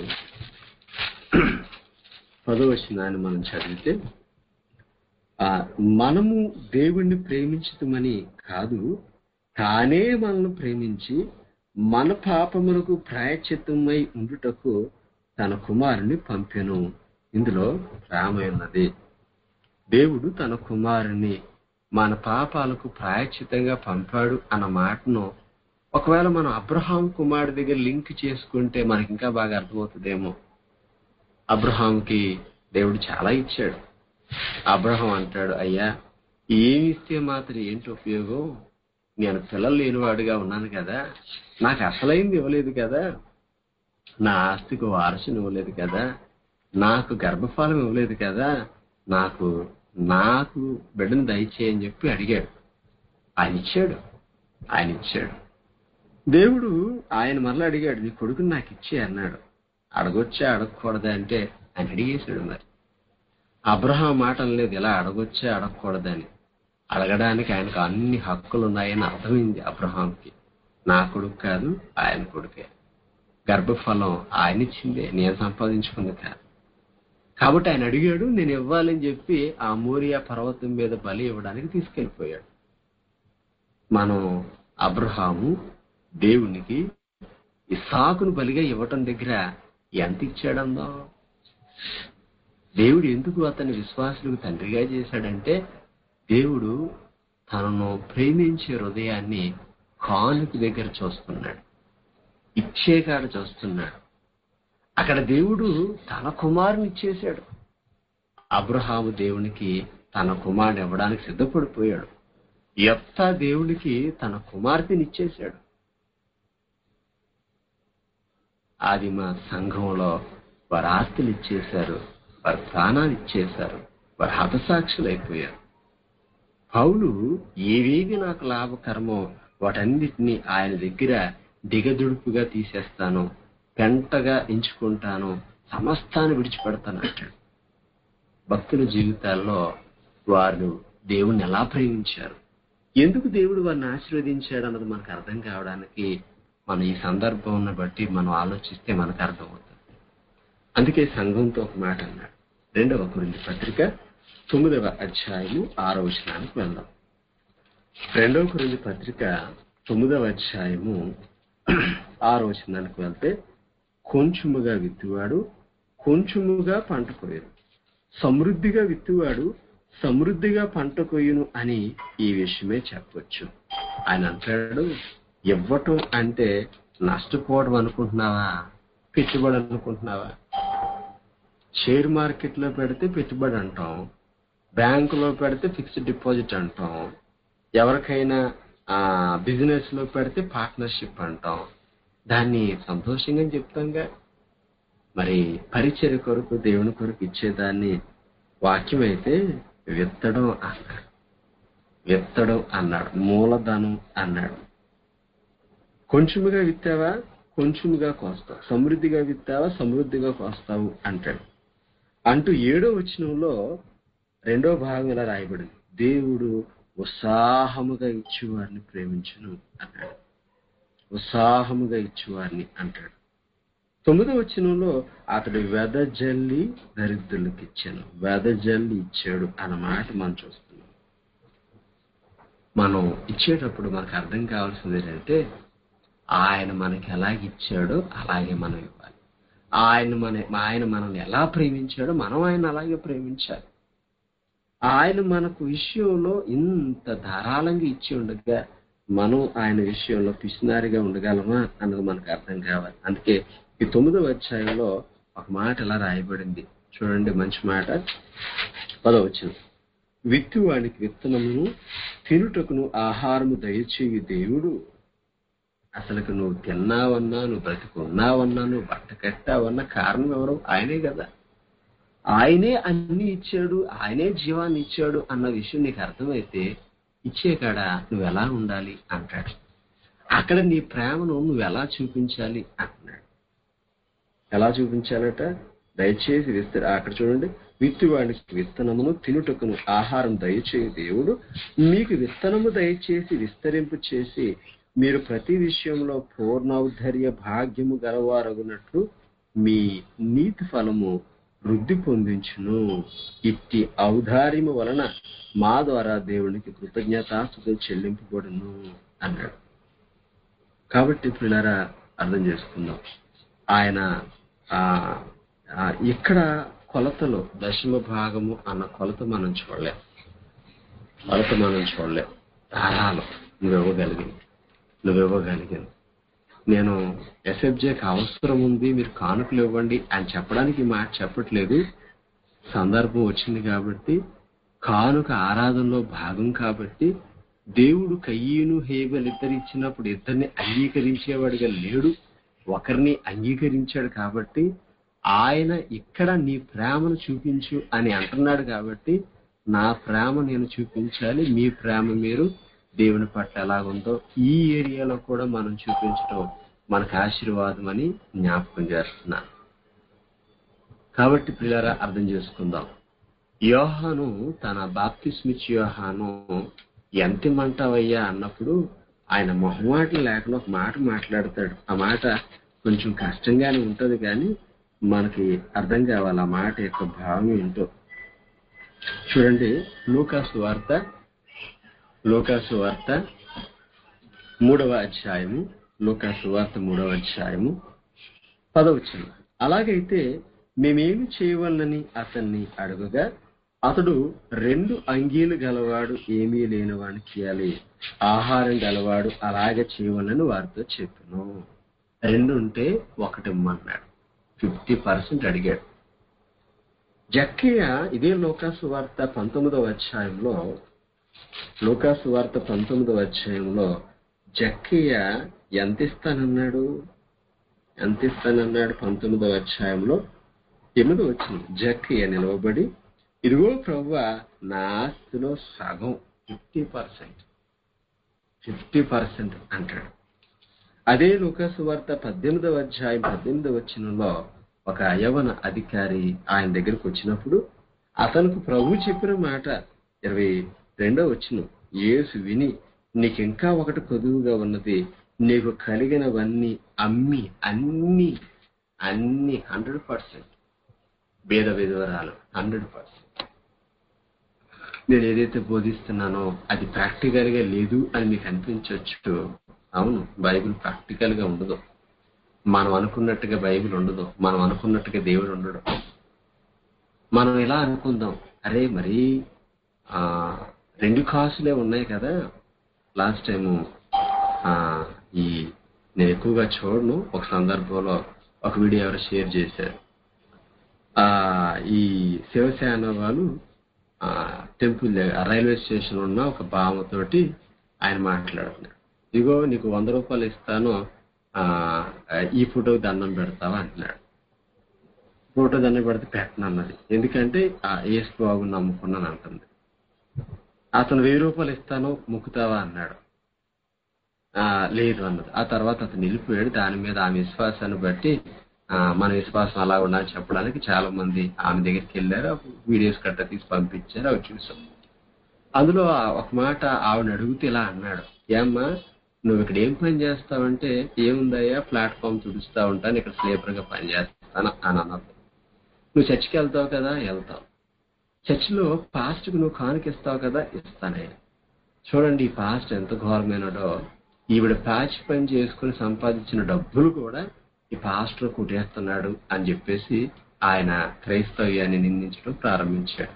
పదవ వచనాన్ని మనం చదివితే ఆ మనము దేవుణ్ణి ప్రేమించటమని కాదు తానే మనల్ని ప్రేమించి మన పాపములకు ప్రాయచిత్తమై ఉండుటకు తన కుమారుని పంపెను ఇందులో ప్రేమ ఉన్నది దేవుడు తన కుమారుని మన పాపాలకు ప్రాయచితంగా పంపాడు అన్న మాటను ఒకవేళ మనం అబ్రహాం కుమారుడి దగ్గర లింక్ చేసుకుంటే మనకి ఇంకా బాగా అర్థమవుతుందేమో అబ్రహాంకి దేవుడు చాలా ఇచ్చాడు అబ్రహం అంటాడు అయ్యా ఏమి ఇస్తే మాత్రం ఏంటి ఉపయోగం నేను పిల్లలు లేనివాడుగా ఉన్నాను కదా నాకు అసలైంది ఇవ్వలేదు కదా నా ఆస్తికి వారసుని ఇవ్వలేదు కదా నాకు గర్భఫలం ఇవ్వలేదు కదా నాకు నాకు బిడ్డను దయచేయని చెప్పి అడిగాడు ఆయన ఇచ్చాడు ఆయన ఇచ్చాడు దేవుడు ఆయన మరలా అడిగాడు నీ కొడుకుని నాకు ఇచ్చే అన్నాడు అడగొచ్చా అడగకూడదా అంటే ఆయన అడిగేశాడు మరి అబ్రహాం మాట లేదు ఇలా అడగొచ్చా అడగకూడదని అడగడానికి ఆయనకు అన్ని హక్కులు ఉన్నాయని అర్థమైంది అబ్రహాంకి నా కొడుకు కాదు ఆయన కొడుకే గర్భఫలం ఆయన ఇచ్చిందే నేను సంపాదించుకుంది కాదు కాబట్టి ఆయన అడిగాడు నేను ఇవ్వాలని చెప్పి ఆ మోరియా పర్వతం మీద బలి ఇవ్వడానికి తీసుకెళ్లిపోయాడు మనం అబ్రహాము దేవునికి ఇసాకును బలిగా ఇవ్వటం దగ్గర ఎంత ఇచ్చాడందో దేవుడు ఎందుకు అతని విశ్వాసులకు తండ్రిగా చేశాడంటే దేవుడు తనను ప్రేమించే హృదయాన్ని కానుక దగ్గర చూస్తున్నాడు ఇచ్చే కాడ చూస్తున్నాడు అక్కడ దేవుడు తన కుమారుని ఇచ్చేశాడు అబ్రహాము దేవునికి తన కుమారుని ఇవ్వడానికి సిద్ధపడిపోయాడు ఎత్త దేవునికి తన కుమార్తెని ఇచ్చేశాడు ఆదిమ సంఘంలో వారి ఆస్తులు ఇచ్చేశారు వారి ప్రాణాలు ఇచ్చేశారు వారి హతసాక్షులు అయిపోయారు పౌలు ఏవేవి నాకు లాభకరమో వాటన్నిటిని ఆయన దగ్గర దిగదుడుపుగా తీసేస్తాను పెంటగా ఎంచుకుంటాను సమస్తాన్ని విడిచిపెడతాను అంటాడు భక్తుల జీవితాల్లో వారు దేవుణ్ణి ఎలా ప్రేమించారు ఎందుకు దేవుడు వారిని ఆశీర్వదించాడు అన్నది మనకు అర్థం కావడానికి మనం ఈ సందర్భం బట్టి మనం ఆలోచిస్తే మనకు అర్థమవుతుంది అందుకే సంఘంతో ఒక మాట అన్నాడు రెండవ గురించి పత్రిక తొమ్మిదవ అధ్యాయము ఆరో వచనానికి వెళ్దాం రెండవ గురించి పత్రిక తొమ్మిదవ అధ్యాయము ఆరో వచనానికి వెళ్తే కొంచెముగా విత్తువాడు కొంచెముగా పంట కోయరు సమృద్ధిగా విత్తువాడు సమృద్ధిగా పంట కొయ్యును అని ఈ విషయమే చెప్పొచ్చు ఆయన అంటాడు ఇవ్వటం అంటే నష్టపోవడం అనుకుంటున్నావా పెట్టుబడి అనుకుంటున్నావా షేర్ మార్కెట్ లో పెడితే పెట్టుబడి అంటాం బ్యాంకులో పెడితే ఫిక్స్డ్ డిపాజిట్ అంటాం ఎవరికైనా బిజినెస్ లో పెడితే పార్ట్నర్షిప్ అంటాం దాన్ని సంతోషంగా చెప్తాంగా మరి పరిచయ కొరకు దేవుని కొరకు ఇచ్చేదాన్ని వాక్యం అయితే విత్తడం అన్నాడు విత్తడం అన్నాడు మూలధనం అన్నాడు కొంచెముగా విత్తావా కొంచెముగా కోస్తావు సమృద్ధిగా విత్తావా సమృద్ధిగా కోస్తావు అంటాడు అంటూ ఏడో వచనంలో రెండో భాగం ఇలా రాయబడింది దేవుడు ఉత్సాహముగా ఇచ్చేవారిని ప్రేమించును అన్నాడు ఉత్సాహముగా ఇచ్చేవారిని అంటాడు తొమ్మిదో వచనంలో అతడు వెదజల్లి దరిద్రులకు ఇచ్చాను వెదజల్లి ఇచ్చాడు అన్న మాట మనం చూస్తున్నాం మనం ఇచ్చేటప్పుడు మనకు అర్థం కావాల్సింది ఏంటంటే ఆయన మనకి ఎలాగ ఇచ్చాడో అలాగే మనం ఇవ్వాలి ఆయన మన ఆయన మనల్ని ఎలా ప్రేమించాడో మనం ఆయన అలాగే ప్రేమించాలి ఆయన మనకు విషయంలో ఇంత ధారాళంగా ఇచ్చి ఉండగా మనం ఆయన విషయంలో పిసినారిగా ఉండగలమా అన్నది మనకు అర్థం కావాలి అందుకే ఈ తొమ్మిదవ అధ్యాయంలో ఒక మాట ఎలా రాయబడింది చూడండి మంచి మాట పదవచ్చింది విత్తువానికి విత్తనమును తినుటకును ఆహారము దయచేయి దేవుడు అసలుకు నువ్వు తిన్నావన్నా నువ్వు బ్రతికున్నావన్నా నువ్వు బట్ట కట్టావన్నా కారణం ఎవరు ఆయనే కదా ఆయనే అన్ని ఇచ్చాడు ఆయనే జీవాన్ని ఇచ్చాడు అన్న విషయం నీకు అర్థమైతే ఇచ్చే కాడ నువ్వు ఎలా ఉండాలి అంటాడు అక్కడ నీ ప్రేమను నువ్వు ఎలా చూపించాలి అంటున్నాడు ఎలా చూపించాలట దయచేసి విస్తర అక్కడ చూడండి విత్తువాడికి విత్తనమును తినుటకును ఆహారం దయచేయి దేవుడు మీకు విత్తనము దయచేసి విస్తరింపు చేసి మీరు ప్రతి విషయంలో పూర్ణౌద్ధర్య భాగ్యము గలవారగునట్లు మీ నీతి ఫలము వృద్ధి పొందించును ఇట్టి ఔదార్యము వలన మా ద్వారా దేవునికి కృతజ్ఞతాస్తుతులు చెల్లింపబడును అన్నాడు కాబట్టి పిల్లరా అర్థం చేసుకుందాం ఆయన ఆ ఆ, ఇక్కడ కొలతలో దశమ భాగము అన్న కొలత మనం చూడలేం కొలత మనం చూడలేం ధారాళం నువ్వివ్వగలిగింది నువ్వివ్వగలిగింది నేను ఎస్ఎఫ్జేకి అవసరం ఉంది మీరు కానుకలు ఇవ్వండి అని చెప్పడానికి ఈ మాట చెప్పట్లేదు సందర్భం వచ్చింది కాబట్టి కానుక ఆరాధనలో భాగం కాబట్టి దేవుడు కయ్యను హేబెల్ ఇద్దరు ఇచ్చినప్పుడు ఇద్దరిని అంగీకరించేవాడిగా లేడు ఒకరిని అంగీకరించాడు కాబట్టి ఆయన ఇక్కడ నీ ప్రేమను చూపించు అని అంటున్నాడు కాబట్టి నా ప్రేమ నేను చూపించాలి మీ ప్రేమ మీరు దేవుని పట్ల ఎలాగుందో ఈ ఏరియాలో కూడా మనం చూపించడం మనకు ఆశీర్వాదం అని జ్ఞాపకం చేస్తున్నాను కాబట్టి పిల్లరా అర్థం చేసుకుందాం యోహాను తన బాప్తిస్మిచ్ యోహాను ఎంతమంటావయ్యా అన్నప్పుడు ఆయన మొహమాటలు లేకుండా ఒక మాట మాట్లాడతాడు ఆ మాట కొంచెం కష్టంగానే ఉంటది కానీ మనకి అర్థం కావాలి ఆ మాట యొక్క భావం ఏంటో చూడండి లూకాసు వార్త లూకాసు వార్త మూడవ అధ్యాయము లూకాసు వార్త మూడవ అధ్యాయము పదవచనం అలాగైతే మేమేమి చేయవలనని అతన్ని అడుగుగా అతడు రెండు అంగీలు గలవాడు ఏమీ లేని వాడికి చేయాలి ఆహారం గలవాడు అలాగే చేయవలని వారితో చెప్పాను రెండు ఉంటే ఒకటి ఇమ్మన్నాడు ఫిఫ్టీ పర్సెంట్ అడిగాడు జక్కయ్య ఇదే లోకాసు వార్త పంతొమ్మిదవ అధ్యాయంలో లోకాసు వార్త పంతొమ్మిదవ అధ్యాయంలో జక్కయ్య ఎంత ఇస్తానన్నాడు ఎంత ఇస్తానన్నాడు పంతొమ్మిదవ అధ్యాయంలో ఎనిమిది వచ్చింది జక్కయ్య నిలవబడి ఇదిగో ప్రవ్వ నా ఆస్తిలో సగం ఫిఫ్టీ పర్సెంట్ ఫిఫ్టీ పర్సెంట్ అంటాడు అదే లోకాసు వార్త పద్దెనిమిదవ అధ్యాయం పద్దెనిమిదవ వచ్చినలో ఒక యవన అధికారి ఆయన దగ్గరకు వచ్చినప్పుడు అతనికి ప్రభు చెప్పిన మాట ఇరవై రెండో వచ్చిన యేసు విని నీకింకా ఒకటి కొదువుగా ఉన్నది నీకు కలిగినవన్నీ అమ్మి అన్ని అన్ని హండ్రెడ్ పర్సెంట్ భేద విధవరాలు హండ్రెడ్ పర్సెంట్ నేను ఏదైతే బోధిస్తున్నానో అది ప్రాక్టికల్ గా లేదు అని మీకు అనిపించవచ్చు అవును బైబిల్ ప్రాక్టికల్ గా ఉండదు మనం అనుకున్నట్టుగా బైబిల్ ఉండదు మనం అనుకున్నట్టుగా దేవుడు ఉండడు మనం ఎలా అనుకుందాం అరే మరి ఆ రెండు కాసులే ఉన్నాయి కదా లాస్ట్ టైము ఆ ఈ నేను ఎక్కువగా చూడను ఒక సందర్భంలో ఒక వీడియో ఎవరు షేర్ చేశారు ఆ ఈ శివసేన వాళ్ళు ఆ టెంపుల్ దగ్గర ఆ రైల్వే స్టేషన్ ఉన్న ఒక బామ్మతోటి ఆయన మాట్లాడుతున్నాడు ఇదిగో నీకు వంద రూపాయలు ఇస్తాను ఆ ఈ ఫోటోకి దండం పెడతావా అంటున్నాడు ఫోటో దండం పెడితే పెట్టను అన్నది ఎందుకంటే ఆ ఏసు బాబు నమ్ముకున్నాను అంటుంది అతను వెయ్యి రూపాయలు ఇస్తాను ముక్కుతావా అన్నాడు ఆ లేదు అన్నది ఆ తర్వాత అతను వెళ్ళిపోయాడు దాని మీద ఆమె విశ్వాసాన్ని బట్టి ఆ, మన విశ్వాసం అలా ఉండాలని చెప్పడానికి చాలా మంది ఆమె దగ్గరికి వెళ్ళారు వీడియోస్ కట్ట తీసి పంపించారు అవి చూసాం అందులో ఆ ఒక మాట ఆవిడ అడిగితే ఇలా అన్నాడు ఏమ్మా నువ్వు ఇక్కడ ఏం పని చేస్తావంటే ఏముందయ్యా ప్లాట్ఫామ్ తుడుస్తా ఉంటాను ఇక్కడ స్లీపర్ గా పని చేస్తాను అని అన్నది నువ్వు చర్చికి వెళ్తావు కదా వెళ్తావు చర్చిలో పాస్ట్ కు నువ్వు కానుకిస్తావు కదా ఇస్తానయ్యా చూడండి ఈ పాస్ట్ ఎంత ఘోరమైనడో ఈవిడ ప్యాచ్ పని చేసుకుని సంపాదించిన డబ్బులు కూడా ఈ పాస్టర్ కుటేస్తున్నాడు అని చెప్పేసి ఆయన క్రైస్తవ్యాన్ని నిందించడం ప్రారంభించాడు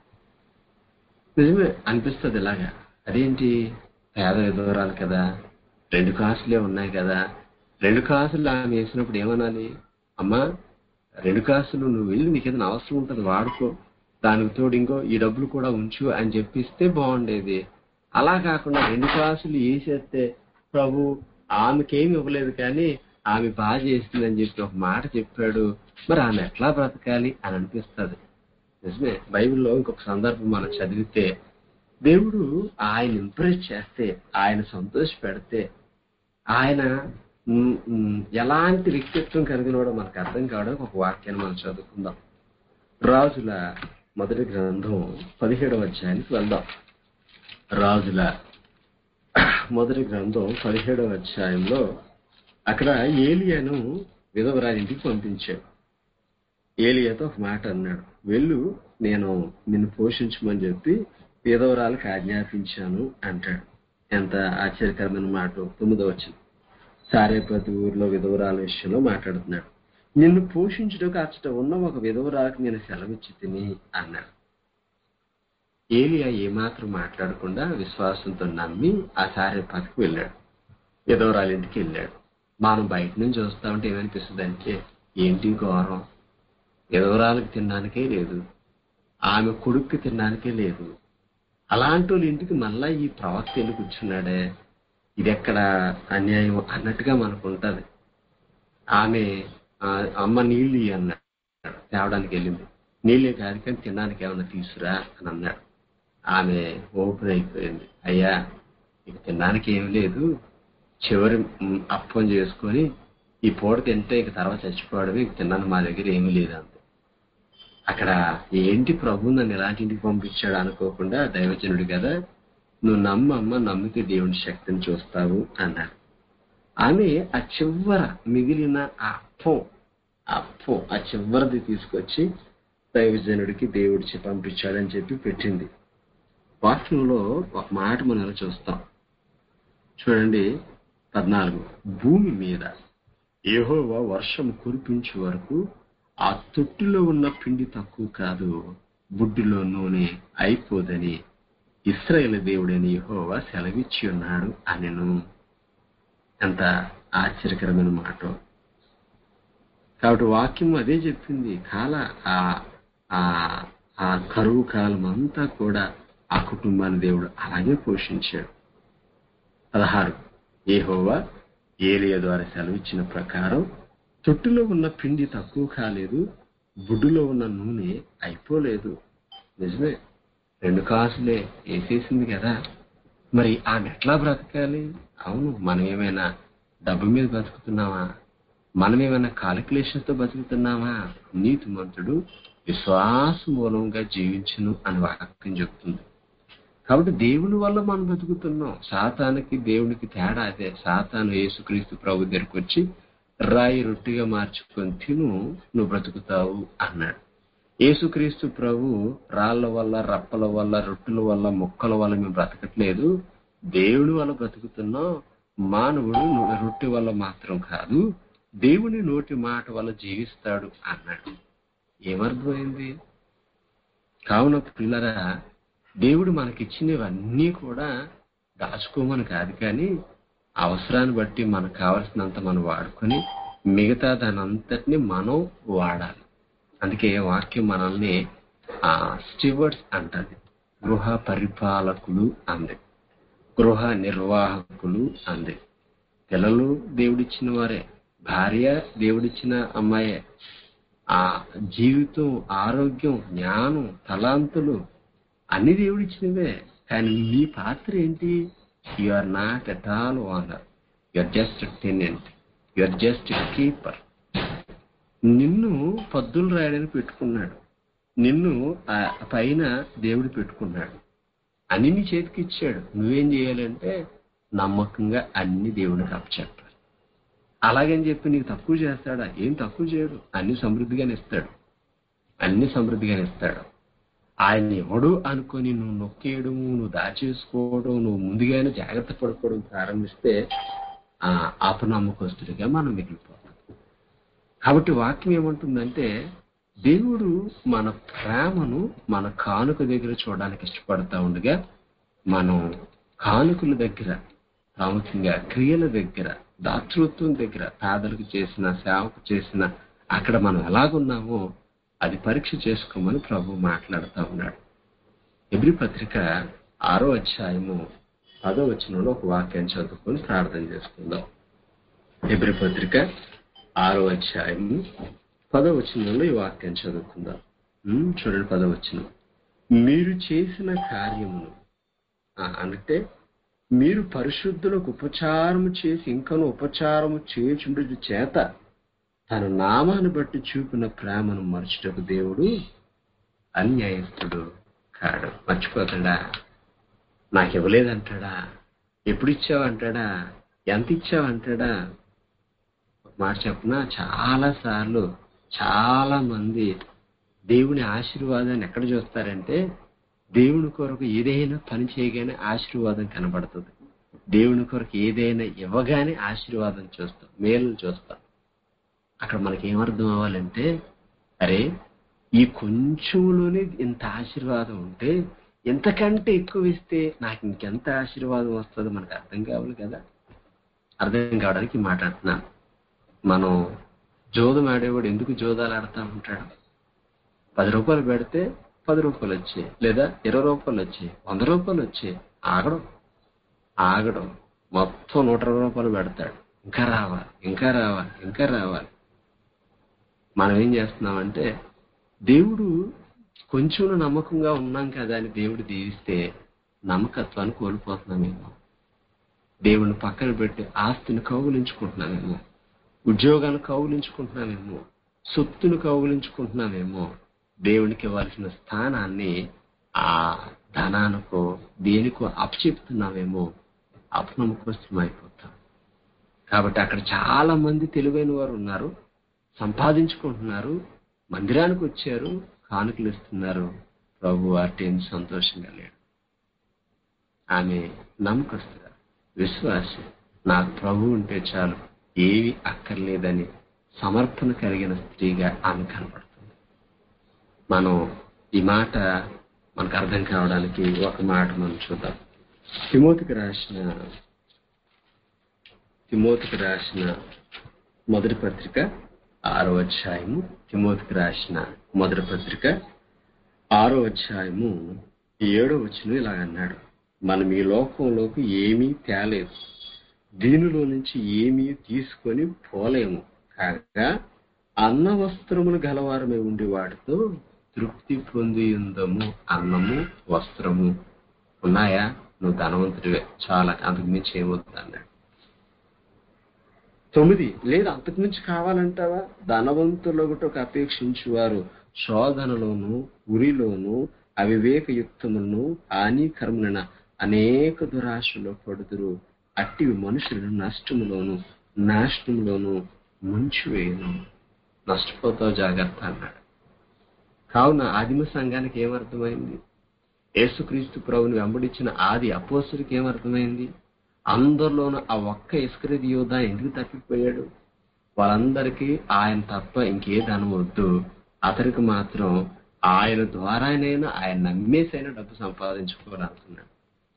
నిజమే అనిపిస్తుంది ఇలాగా అదేంటి పేద విధవరాలు కదా రెండు కాసులే ఉన్నాయి కదా రెండు కాసులు ఆమె వేసినప్పుడు ఏమనాలి అమ్మా రెండు కాసులు నువ్వు వెళ్ళి నీకు ఏదైనా అవసరం ఉంటుంది వాడుకో దానికి తోడు ఇంకో ఈ డబ్బులు కూడా ఉంచు అని చెప్పిస్తే బాగుండేది అలా కాకుండా రెండు కాసులు వేసేస్తే ప్రభు ఆమెకేమి ఇవ్వలేదు కానీ ఆమె బాగా చేసిందని చెప్పి ఒక మాట చెప్పాడు మరి ఆమె ఎట్లా బ్రతకాలి అని అనిపిస్తుంది నిజమే బైబిల్లో ఇంకొక సందర్భం మనం చదివితే దేవుడు ఆయన ఇంప్రెస్ చేస్తే ఆయన సంతోష పెడితే ఆయన మ్, మ్, ఎలాంటి వ్యక్తిత్వం కలిగినవాడో మనకు అర్థం కావడానికి ఒక వాక్యాన్ని మనం చదువుకుందాం రాజుల మొదటి గ్రంథం పదిహేడవ అధ్యాయానికి వెళ్దాం రాజుల మొదటి గ్రంథం పదిహేడవ అధ్యాయంలో అక్కడ ఏలియాను విధవరాలింటికి పంపించాడు ఏలియాతో ఒక మాట అన్నాడు వెళ్ళు నేను నిన్ను పోషించమని చెప్పి విధవరాలకు ఆజ్ఞాపించాను అంటాడు ఎంత ఆశ్చర్యకరమైన మాట తొమ్మిదో వచ్చింది సారేపతి ఊర్లో విధవరాల విషయంలో మాట్లాడుతున్నాడు నిన్ను పోషించుటకు అచ్చట ఉన్న ఒక విధవరాలకు నేను సెలవిచ్చి తిని అన్నాడు ఏలియా ఏమాత్రం మాట్లాడకుండా విశ్వాసంతో నమ్మి ఆ సారేపతికి వెళ్ళాడు విధవరాలింటికి వెళ్ళాడు మనం బయట నుంచి చూస్తా ఉంటే ఏమనిపిస్తుంది అంటే ఏంటి ఘోరం విధవరాలకు తినడానికే లేదు ఆమె కొడుక్కి తినడానికే లేదు అలాంటి వాళ్ళ ఇంటికి మళ్ళా ఈ ప్రవక్త వెళ్ళి కూర్చున్నాడే ఇది ఎక్కడ అన్యాయం అన్నట్టుగా మనకు ఉంటది ఆమె ఆ, అమ్మ నీళ్ళు ఇయ్యి అన్నాడు తేవడానికి వెళ్ళింది నీళ్ళే కాదు కానీ తినడానికి ఏమన్నా తీసురా అని అన్నాడు ఆమె ఓపెన్ అయిపోయింది అయ్యా ఇక తినడానికి ఏం లేదు చివరి మ్, అప్పం చేసుకొని ఈ పూట తింటే ఇక తర్వాత చచ్చిపోవడమే ఇక తిన్నాను మా దగ్గర ఏమీ లేదు అంతే అక్కడ ఏంటి ప్రభు నన్ను ఎలాంటి ఇంటికి పంపించాడు అనుకోకుండా దైవజనుడు కదా నువ్వు నమ్మమ్మ నమ్మితే దేవుని శక్తిని చూస్తావు అన్నాడు ఆమె ఆ చివర మిగిలిన ఆ అప్పం ఆ అప్పం ఆ చివరిది తీసుకొచ్చి దైవజనుడికి దేవుడిచి పంపించాడని చెప్పి పెట్టింది వాక్యంలో ఒక మాట మనం ఇలా చూస్తాం చూడండి పద్నాలుగు భూమి మీద ఏహోవా వర్షం కురిపించే వరకు ఆ తొట్టిలో ఉన్న పిండి తక్కువ కాదు బుడ్డిలో నూనె అయిపోదని ఇస్రాయేల్ దేవుడైన యెహోవా సెలవిచ్చి ఉన్నాడు అనెను ఎంత ఆశ్చర్యకరమైన మాట కాబట్టి వాక్యం అదే చెప్పింది కాల ఆ ఆ ఆ కరువు కాలం అంతా కూడా ఆ కుటుంబాన్ని దేవుడు అలాగే పోషించాడు పదహారు ఏహోవా ఏలియా ద్వారా సెలవిచ్చిన ప్రకారం తొట్టులో ఉన్న పిండి తక్కువ కాలేదు బుడ్డులో ఉన్న నూనె అయిపోలేదు నిజమే రెండు కాసులే వేసేసింది కదా మరి ఆమె ఎట్లా బ్రతకాలి అవును మనం ఏమైనా డబ్బు మీద బతుకుతున్నామా మనం ఏమైనా కాలిక్యులేషన్తో బతుకుతున్నామా నీతిమంతుడు విశ్వాస మూలంగా జీవించును అని వాక్యం చెప్తుంది కాబట్టి దేవుని వల్ల మనం బతుకుతున్నాం సాతానికి దేవునికి తేడా అదే సాతాను యేసుక్రీస్తు ప్రభు దగ్గరికి వచ్చి రాయి రొట్టిగా మార్చుకొని తిను నువ్వు బ్రతుకుతావు అన్నాడు యేసుక్రీస్తు ప్రభు రాళ్ల వల్ల రప్పల వల్ల రొట్టెల వల్ల మొక్కల వల్ల మేము బ్రతకట్లేదు దేవుని వల్ల బ్రతుకుతున్నాం మానవుడు ను- రొట్టె వల్ల మాత్రం కాదు దేవుని నోటి మాట వల్ల జీవిస్తాడు అన్నాడు ఏమర్థమైంది కావున పిల్లరా దేవుడు మనకిచ్చినవన్నీ కూడా దాచుకోమని కాదు కానీ అవసరాన్ని బట్టి మనకు కావలసినంత మనం వాడుకొని మిగతా దాని అంతటిని మనం వాడాలి అందుకే వాక్యం మనల్ని ఆ స్టివర్డ్స్ అంటది గృహ పరిపాలకులు అంది గృహ నిర్వాహకులు అంది పిల్లలు దేవుడిచ్చిన వారే భార్య దేవుడిచ్చిన అమ్మాయే ఆ జీవితం ఆరోగ్యం జ్ఞానం తలాంతులు అన్ని దేవుడిచ్చినవే కానీ నీ పాత్ర ఏంటి you are not at all owner you are just tenant you are just keeper నిన్ను పద్దులు రాయడానికి పెట్టుకున్నాడు నిన్ను ఆ పైన దేవుడు పెట్టుకున్నాడు అన్ని నీ చేతికి ఇచ్చాడు నువ్వేం చేయాలంటే నమ్మకంగా అన్ని దేవునికి అప్పచెప్పాలి అలాగని చెప్పి నీకు తక్కువ చేస్తాడా ఏం తక్కువ చేయడు అన్ని సమృద్ధిగానే ఇస్తాడు అన్ని సమృద్ధిగానే ఇస్తాడు ఆయన ఎవడు అనుకొని నువ్వు నొక్కేయడం నువ్వు దాచేసుకోవడం నువ్వు ముందుగానే జాగ్రత్త పడుకోవడం ప్రారంభిస్తే ఆ అపనమ్మకస్తుడిగా మనం మిగిలిపోతాం కాబట్టి వాక్యం ఏమంటుందంటే దేవుడు మన ప్రేమను మన కానుక దగ్గర చూడడానికి ఇష్టపడతా ఉండగా మనం కానుకల దగ్గర ప్రాముఖ్యంగా క్రియల దగ్గర దాతృత్వం దగ్గర పేదలకు చేసిన సేవకు చేసిన అక్కడ మనం ఎలాగున్నామో అది పరీక్ష చేసుకోమని ప్రభు మాట్లాడుతూ ఉన్నాడు ఎబ్రి పత్రిక ఆరో అధ్యాయము పదో వచనంలో ఒక వాక్యాన్ని చదువుకొని ప్రార్థన చేసుకుందాం ఎబ్రి పత్రిక ఆరో అధ్యాయము పదో వచనంలో ఈ వాక్యం చదువుకుందాం ఉమ్, చూడండి పదో వచనం మీరు చేసిన కార్యమును ఆ, అంటే మీరు పరిశుద్ధులకు ఉపచారము చేసి ఇంకను ఉపచారము చేయుచుండు చేత తన నామాన్ని బట్టి చూపిన ప్రేమను మరచుటకు దేవుడు అన్యాయస్తుడు కాడు మర్చిపోతాడా నాకు ఇవ్వలేదంటాడా ఎప్పుడు ఇచ్చావంటాడా ఎంత ఇచ్చావంటాడా ఒక మాట చెప్పిన చాలా సార్లు చాలా మంది దేవుని ఆశీర్వాదాన్ని ఎక్కడ చూస్తారంటే దేవుని కొరకు ఏదైనా పని చేయగానే ఆశీర్వాదం కనబడుతుంది దేవుని కొరకు ఏదైనా ఇవ్వగానే ఆశీర్వాదం చూస్తాం మేలు చూస్తాం అక్కడ మనకి ఏమర్థం అవ్వాలంటే అరే ఈ కొంచెంలోనే ఇంత ఆశీర్వాదం ఉంటే ఎంతకంటే ఎక్కువ ఇస్తే నాకు ఇంకెంత ఆశీర్వాదం వస్తుందో మనకు అర్థం కావాలి కదా అర్థం కావడానికి మాట్లాడుతున్నాను మనం జోదం ఆడేవాడు ఎందుకు జోదాలు ఆడుతూ ఉంటాడు పది రూపాయలు పెడితే పది రూపాయలు వచ్చాయి లేదా ఇరవై రూపాయలు వచ్చాయి వంద రూపాయలు వచ్చాయి ఆగడం ఆగడం మొత్తం నూట ఇరవై రూపాయలు పెడతాడు ఇంకా రావాలి ఇంకా రావాలి ఇంకా రావాలి మనం ఏం చేస్తున్నామంటే దేవుడు కొంచెం నమ్మకంగా ఉన్నాం కదా అని దేవుడు దీవిస్తే నమ్మకత్వాన్ని కోల్పోతున్నామేమో దేవుడిని పక్కన పెట్టి ఆస్తిని కౌగులించుకుంటున్నామేమో ఉద్యోగాన్ని కౌగులించుకుంటున్నామేమో సొత్తును కౌగులించుకుంటున్నామేమో దేవునికి ఇవ్వాల్సిన స్థానాన్ని ఆ ధనానికో దేనికో అప్పచెప్తున్నామేమో అపనమ్మకం అయిపోతాం కాబట్టి అక్కడ చాలా మంది తెలివైన వారు ఉన్నారు సంపాదించుకుంటున్నారు మందిరానికి వచ్చారు కానుకలు ఇస్తున్నారు ప్రభు వాటి ఏం సంతోషంగా లేడు ఆమె నమ్మకస్తుగా విశ్వాసి నాకు ప్రభు ఉంటే చాలు ఏవి అక్కర్లేదని సమర్పణ కలిగిన స్త్రీగా ఆమె కనపడుతుంది మనం ఈ మాట మనకు అర్థం కావడానికి ఒక మాట మనం చూద్దాం తిమోతికి రాసిన తిమోతికి రాసిన మొదటి పత్రిక ఆరో అధ్యాయము తిమోతికి రాసిన మొదటి పత్రిక ఆరో అధ్యాయము ఏడో వచ్చిన ఇలాగ అన్నాడు మనం ఈ లోకంలోకి ఏమీ తేలేదు దీనిలో నుంచి ఏమీ తీసుకొని పోలేము కాగా అన్న వస్త్రములు గలవారమే ఉండి వాటితో తృప్తి పొంది ఉందము అన్నము వస్త్రము ఉన్నాయా నువ్వు ధనవంతుడివే చాలా అంతకు మించి ఏమవుతుంది అన్నాడు తొమ్మిది లేదు అంతకు మించి కావాలంటావా ధనవంతులొకటకు అపేక్షించువారు శోధనలోను ఉరిలోను అవివేకయుక్తములను హానికరములైన అనేక దురాశలో పడుదురు అట్టివి మనుషులను నష్టములోను నాశనములోను ముంచివేయను నష్టపోతావు జాగ్రత్త అన్నాడు కావున ఆదిమ సంఘానికి ఏమర్థమైంది యేసుక్రీస్తు ప్రభుని వెంబడించిన ఆది అపోసుడికి ఏమర్థమైంది అందరిలోనూ ఆ ఒక్క ఇస్కరిది యోధ ఎందుకు తప్పిపోయాడు వాళ్ళందరికీ ఆయన తప్ప ఇంకే ధనం వద్దు అతనికి మాత్రం ఆయన ద్వారానైనా ఆయన నమ్మేసైనా డబ్బు సంపాదించుకోవాలనుకున్నాడు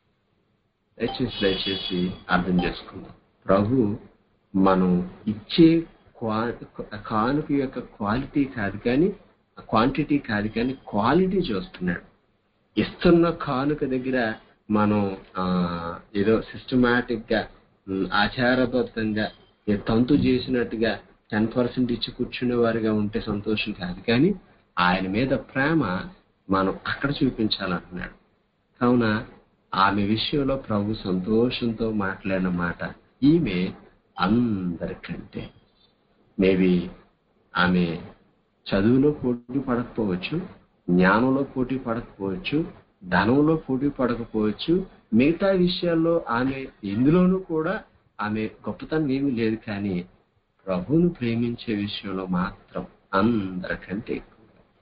దయచేసి దయచేసి అర్థం చేసుకుందాం ప్రభు మనం ఇచ్చే క్వా- కానుక యొక్క క్వాలిటీ కాదు కానీ క్వాంటిటీ కాదు కానీ క్వాలిటీ చూస్తున్నాడు ఇస్తున్న కానుక దగ్గర మనం ఆ, ఏదో సిస్టమాటిక్ గా ఉమ్, ఆచారబద్ధంగా ఏ తంతు చేసినట్టుగా టెన్ పర్సెంట్ ఇచ్చి కూర్చునే వారిగా ఉంటే సంతోషం కాదు కానీ ఆయన మీద ప్రేమ మనం అక్కడ చూపించాలంటున్నాడు కావున ఆమె విషయంలో ప్రభు సంతోషంతో మాట్లాడిన మాట ఈమె అందరికంటే మేబీ ఆమె చదువులో పోటీ పడకపోవచ్చు జ్ఞానంలో పోటీ పడకపోవచ్చు ధనంలో పోటీ పడకపోవచ్చు మిగతా విషయాల్లో ఆమె ఎందులోనూ కూడా ఆమె గొప్పతనం ఏమీ లేదు కానీ ప్రభువును ప్రేమించే విషయంలో మాత్రం అందరికంటే ఎక్కువ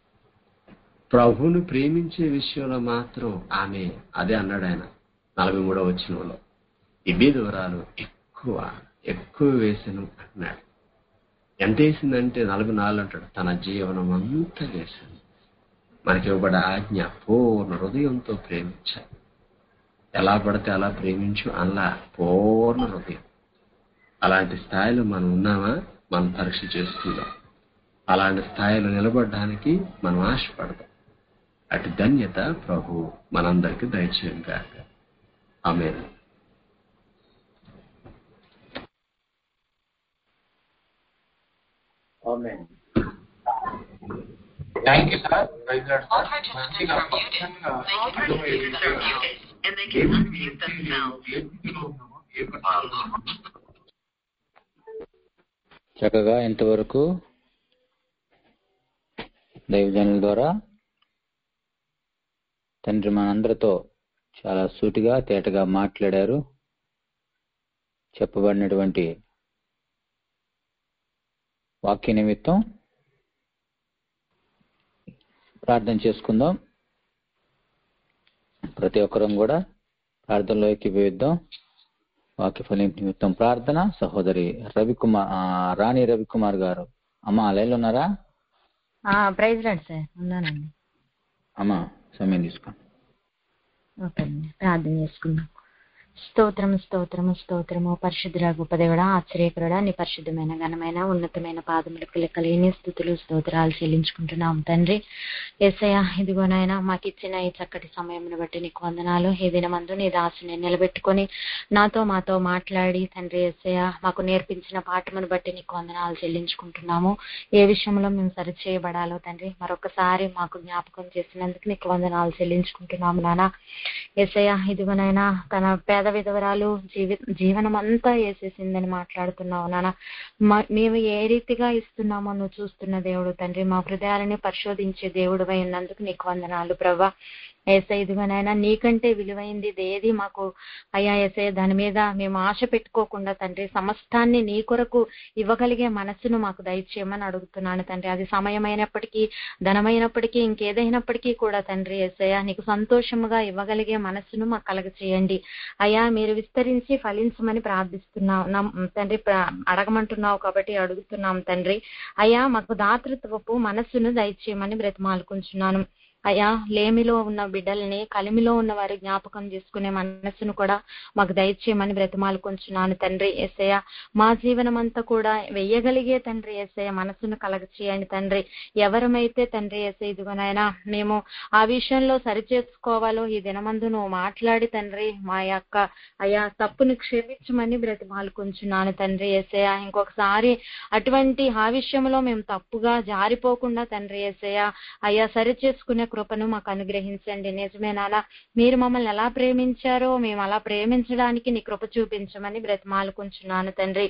ప్రభువును ప్రేమించే విషయంలో మాత్రం ఆమె అదే అన్నాడు ఆయన నలభై మూడవ వచనంలో ఇబ్బి దూరాలు ఎక్కువ ఎక్కువ వేసను అన్నాడు ఎంత వేసిందంటే నలభై నాలుగు అంటాడు తన జీవనం అంతా వేసింది మనకి ఇవ్వబడే ఆజ్ఞ పూర్ణ హృదయంతో ప్రేమించాలి ఎలా పడితే అలా ప్రేమించు అలా పూర్ణ హృదయం అలాంటి స్థాయిలో మనం ఉన్నామా మనం పరీక్ష చేసుకుందాం అలాంటి స్థాయిలో నిలబడడానికి మనం ఆశపడదాం అటు ధన్యత ప్రభు మనందరికీ దయచేయం కాక ఆమె thank you sir praise lord All sir participants మంచిగా are muted. స్పష్టంగా All participants are muted, and they can unmute themselves. ఏ స్థితిలో ఉన్నామో ఏ పరిస్థితిలో ఉన్నామో చక్కగా ఇంతవరకు దైవజనుల ద్వారా తండ్రి మనందరితో చాలా సూటిగా తేటగా మాట్లాడారు చెప్పబడినటువంటి వాక్య నిమిత్తం ప్రార్థన చేసుకుందాం ప్రతి ఒక్కరం కూడా ప్రార్థనలో ఎక్కిపోయిద్దాం వాక్య ఫలింపు నిమిత్తం ప్రార్థన సహోదరి రవికుమార్ ఆ, రాణి రవికుమార్ గారు అమ్మ లైన్లో ఉన్నారా ప్రైజ్ రాడు సార్ ఉన్నానండి అమ్మ సమయం తీసుకోండి ఓకే అండి ప్రార్థన చేసుకుందాం స్తోత్రము స్తోత్రము స్తోత్రము పరిశుద్ధుల గొప్పదేవుడా ఆశ్చర్యకరుడా నీ పరిశుద్ధమైన ఘనమైన ఉన్నతమైన పాదములకు లెక్కలేని స్థుతులు స్తోత్రాలు చెల్లించుకుంటున్నాం తండ్రి ఎస్ఐయా ఇదిగోనైనా మాకు ఇచ్చిన ఈ చక్కటి సమయంను బట్టి నీకు వందనాలు ఈ దినమందు నీ దాసుని నిలబెట్టుకొని నాతో మాతో మాట్లాడి తండ్రి ఎస్ఐయా మాకు నేర్పించిన పాఠమును బట్టి నీకు వందనాలు చెల్లించుకుంటున్నాము ఏ విషయంలో మేము సరి చేయబడాలో తండ్రి మరొకసారి మాకు జ్ఞాపకం చేసినందుకు నీకు వందనాలు చెల్లించుకుంటున్నాము నాన్న ఎస్ఐయా ఇదిగోనైనా తన పేద విధవరాలు జీవి జీవనం అంతా వేసేసిందని మాట్లాడుతున్నావు నాన్న మ- మేము ఏ రీతిగా ఇస్తున్నామో నువ్వు చూస్తున్న దేవుడు తండ్రి మా హృదయాలని పరిశోధించే దేవుడు ఉన్నందుకు నీకు వందనాలు ప్రభా ఏసై ఇదిగోనైనా నీకంటే విలువైంది ఏది మాకు అయ్యా ఏసై దాని మీద మేము ఆశ పెట్టుకోకుండా తండ్రి సమస్తాన్ని నీ కొరకు ఇవ్వగలిగే మనస్సును మాకు దయచేయమని అడుగుతున్నాను తండ్రి అది సమయమైనప్పటికీ ధనమైనప్పటికీ ఇంకేదైనప్పటికీ కూడా తండ్రి ఏసయ్య నీకు సంతోషముగా ఇవ్వగలిగే మనస్సును మాకు కలగ చేయండి అయ్యా మీరు విస్తరించి ఫలించమని ప్రార్థిస్తున్నాం నమ్- తండ్రి ప్ర- అడగమంటున్నావు కాబట్టి అడుగుతున్నాం తండ్రి అయ్యా మాకు దాతృత్వపు మనస్సును దయచేయమని బ్రతిమాలుకుంటున్నాను అయ్యా లేమిలో ఉన్న బిడ్డల్ని కలిమిలో ఉన్న వారి జ్ఞాపకం చేసుకునే మనస్సును కూడా మాకు దయచేయమని బ్రతిమాలుకుంటున్నాను తండ్రి ఎస్ఐయ మా జీవనం అంతా కూడా వెయ్యగలిగే తండ్రి ఎస్ఐయ మనస్సును కలగ చేయండి తండ్రి ఎవరమైతే తండ్రి ఎస్ఐ ఇదిగోనైనా మేము ఆ విషయంలో సరిచేసుకోవాలో ఈ దినమందు నువ్వు మాట్లాడి తండ్రి మా యొక్క అయ్యా తప్పును క్షమించమని బ్రతిమాలుకుంటున్నాను తండ్రి ఏసయ్య ఇంకొకసారి అటువంటి ఆ విషయంలో మేము తప్పుగా జారిపోకుండా తండ్రి ఏసయ్య అయ్యా సరి చేసుకునే కృపను మాకు అనుగ్రహించండి నిజమే నాన్న మీరు మమ్మల్ని ఎలా ప్రేమించారో మేము అలా ప్రేమించడానికి నీ కృప చూపించమని బ్రతిమాలుకుంటున్నాను తండ్రి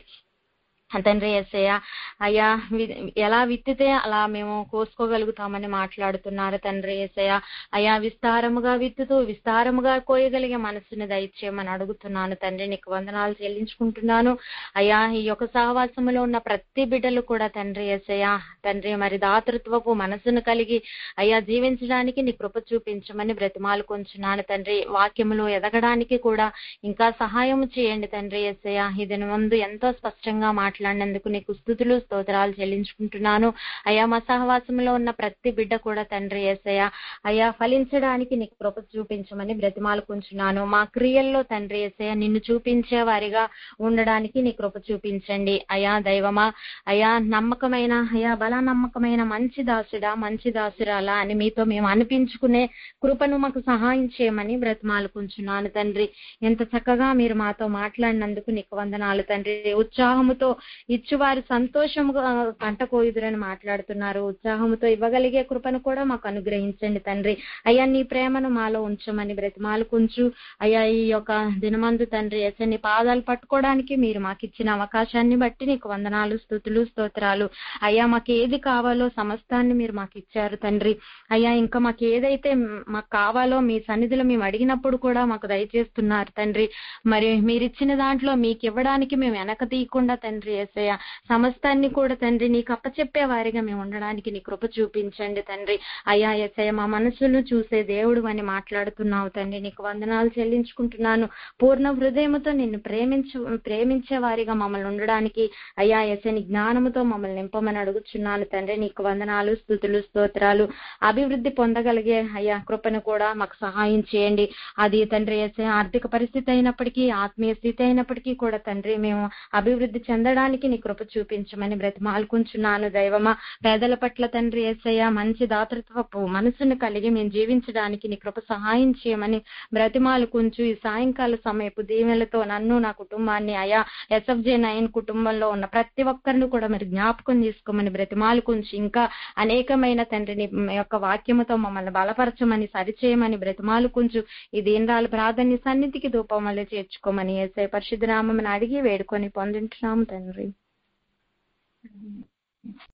తండ్రి ఎస్సయ్య అయ్యా వి- ఎలా విత్తితే అలా మేము కోసుకోగలుగుతామని మాట్లాడుతున్నారు తండ్రి ఏసయ్య అయ్యా విస్తారముగా విత్తుతూ విస్తారముగా కోయగలిగే మనస్సుని దయచేయమని అడుగుతున్నాను తండ్రి నీకు వందనాలు చెల్లించుకుంటున్నాను అయ్యా ఈ యొక్క సహవాసములో ఉన్న ప్రతి బిడ్డలు కూడా తండ్రి ఏసయ్య తండ్రి మరి దాతృత్వపు మనసును కలిగి అయ్యా జీవించడానికి నీ కృప చూపించమని బ్రతిమాలు కొంచున్నాను తండ్రి వాక్యములో ఎదగడానికి కూడా ఇంకా సహాయం చేయండి తండ్రి ఏసయ్య ఇది ముందు ఎంతో స్పష్టంగా మాట్లాడినందుకు నీకు స్థుతులు స్తోత్రాలు చెల్లించుకుంటున్నాను అయ్యా మా సహవాసంలో ఉన్న ప్రతి బిడ్డ కూడా తండ్రి ఏసయ్య అయ్యా ఫలించడానికి నీకు కృప చూపించమని బ్రతిమాలు కొంచున్నాను మా క్రియల్లో తండ్రి ఏసయ్య నిన్ను చూపించే వారిగా ఉండడానికి నీ కృప చూపించండి అయ్యా దైవమా అయ్యా నమ్మకమైన అయ్యా బల నమ్మకమైన మంచి దాసుడా మంచి దాసురాలా అని మీతో మేము అనిపించుకునే కృపను మాకు సహాయం చేయమని బ్రతిమాలుకుంటున్నాను తండ్రి ఎంత చక్కగా మీరు మాతో మాట్లాడినందుకు నీకు వందనాలు తండ్రి ఉత్సాహముతో ఇచ్చువారు సంతోషముగా పంట కోయుదురని మాట్లాడుతున్నారు ఉత్సాహముతో ఇవ్వగలిగే కృపను కూడా మాకు అనుగ్రహించండి తండ్రి అయ్యా నీ ప్రేమను మాలో ఉంచమని బ్రతిమాలుకుంచు అయ్యా ఈ యొక్క దినమందు తండ్రి ఎస నీ పాదాలు పట్టుకోవడానికి మీరు మాకు ఇచ్చిన అవకాశాన్ని బట్టి నీకు వందనాలు స్థుతులు స్తోత్రాలు అయ్యా మాకు ఏది కావాలో సమస్తాన్ని మీరు మాకు ఇచ్చారు తండ్రి అయ్యా ఇంకా మాకు ఏదైతే మాకు కావాలో మీ సన్నిధిలో మేము అడిగినప్పుడు కూడా మాకు దయచేస్తున్నారు తండ్రి మరి మీరు ఇచ్చిన దాంట్లో మీకు ఇవ్వడానికి మేము వెనక తీయకుండా తండ్రి ఏసయ్య సమస్తాన్ని కూడా తండ్రి నీకు అప్పచెప్పే వారిగా మేము ఉండడానికి నీ కృప చూపించండి తండ్రి అయ్యా ఏసయ్య మా మనసును చూసే దేవుడు అని మాట్లాడుతున్నావు తండ్రి నీకు వందనాలు చెల్లించుకుంటున్నాను పూర్ణ హృదయముతో నిన్ను ప్రేమించు ప్రేమించే వారిగా మమ్మల్ని ఉండడానికి అయ్యా ఎసని జ్ఞానముతో మమ్మల్ని నింపమని అడుగుచున్నాను తండ్రి నీకు వందనాలు స్థుతులు స్తోత్రాలు అభివృద్ధి పొందగలిగే అయ్యా కృపను కూడా మాకు సహాయం చేయండి అది తండ్రి ఎసే ఆర్థిక పరిస్థితి అయినప్పటికీ ఆత్మీయ స్థితి అయినప్పటికీ కూడా తండ్రి మేము అభివృద్ధి చెందడానికి నీ కృప చూపించమని బ్రతిమాలుకుంటున్నాను దైవమా పేదల పట్ల తండ్రి ఏసయ్య మంచి దాతృత్వపు మనసును కలిగి మేము జీవించడానికి నీ కృప సహాయం చేయమని బ్రతిమాలుకుంచు ఈ సాయంకాల సమయపు దీవెనలతో నన్ను నా కుటుంబాన్ని అయా ఎస్ఎఫ్జే నైన్ కుటుంబంలో ఉన్న ప్రతి ఒక్కరిని కూడా మీరు జ్ఞాపకం చేసుకోమని బ్రతిమాలుకుంచి ఇంకా అనేకమైన తండ్రిని మీ యొక్క వాక్యముతో మమ్మల్ని బలపరచమని సరిచేయమని బ్రతిమాలుకుంచు ఈ దీనరాలు ప్రాధాన్య సన్నిధికి ధూపం వల్ల చేర్చుకోమని ఏసై పరిశుద్ధ నామని అడిగి వేడుకొని పొందుంటున్నాము తండ్రి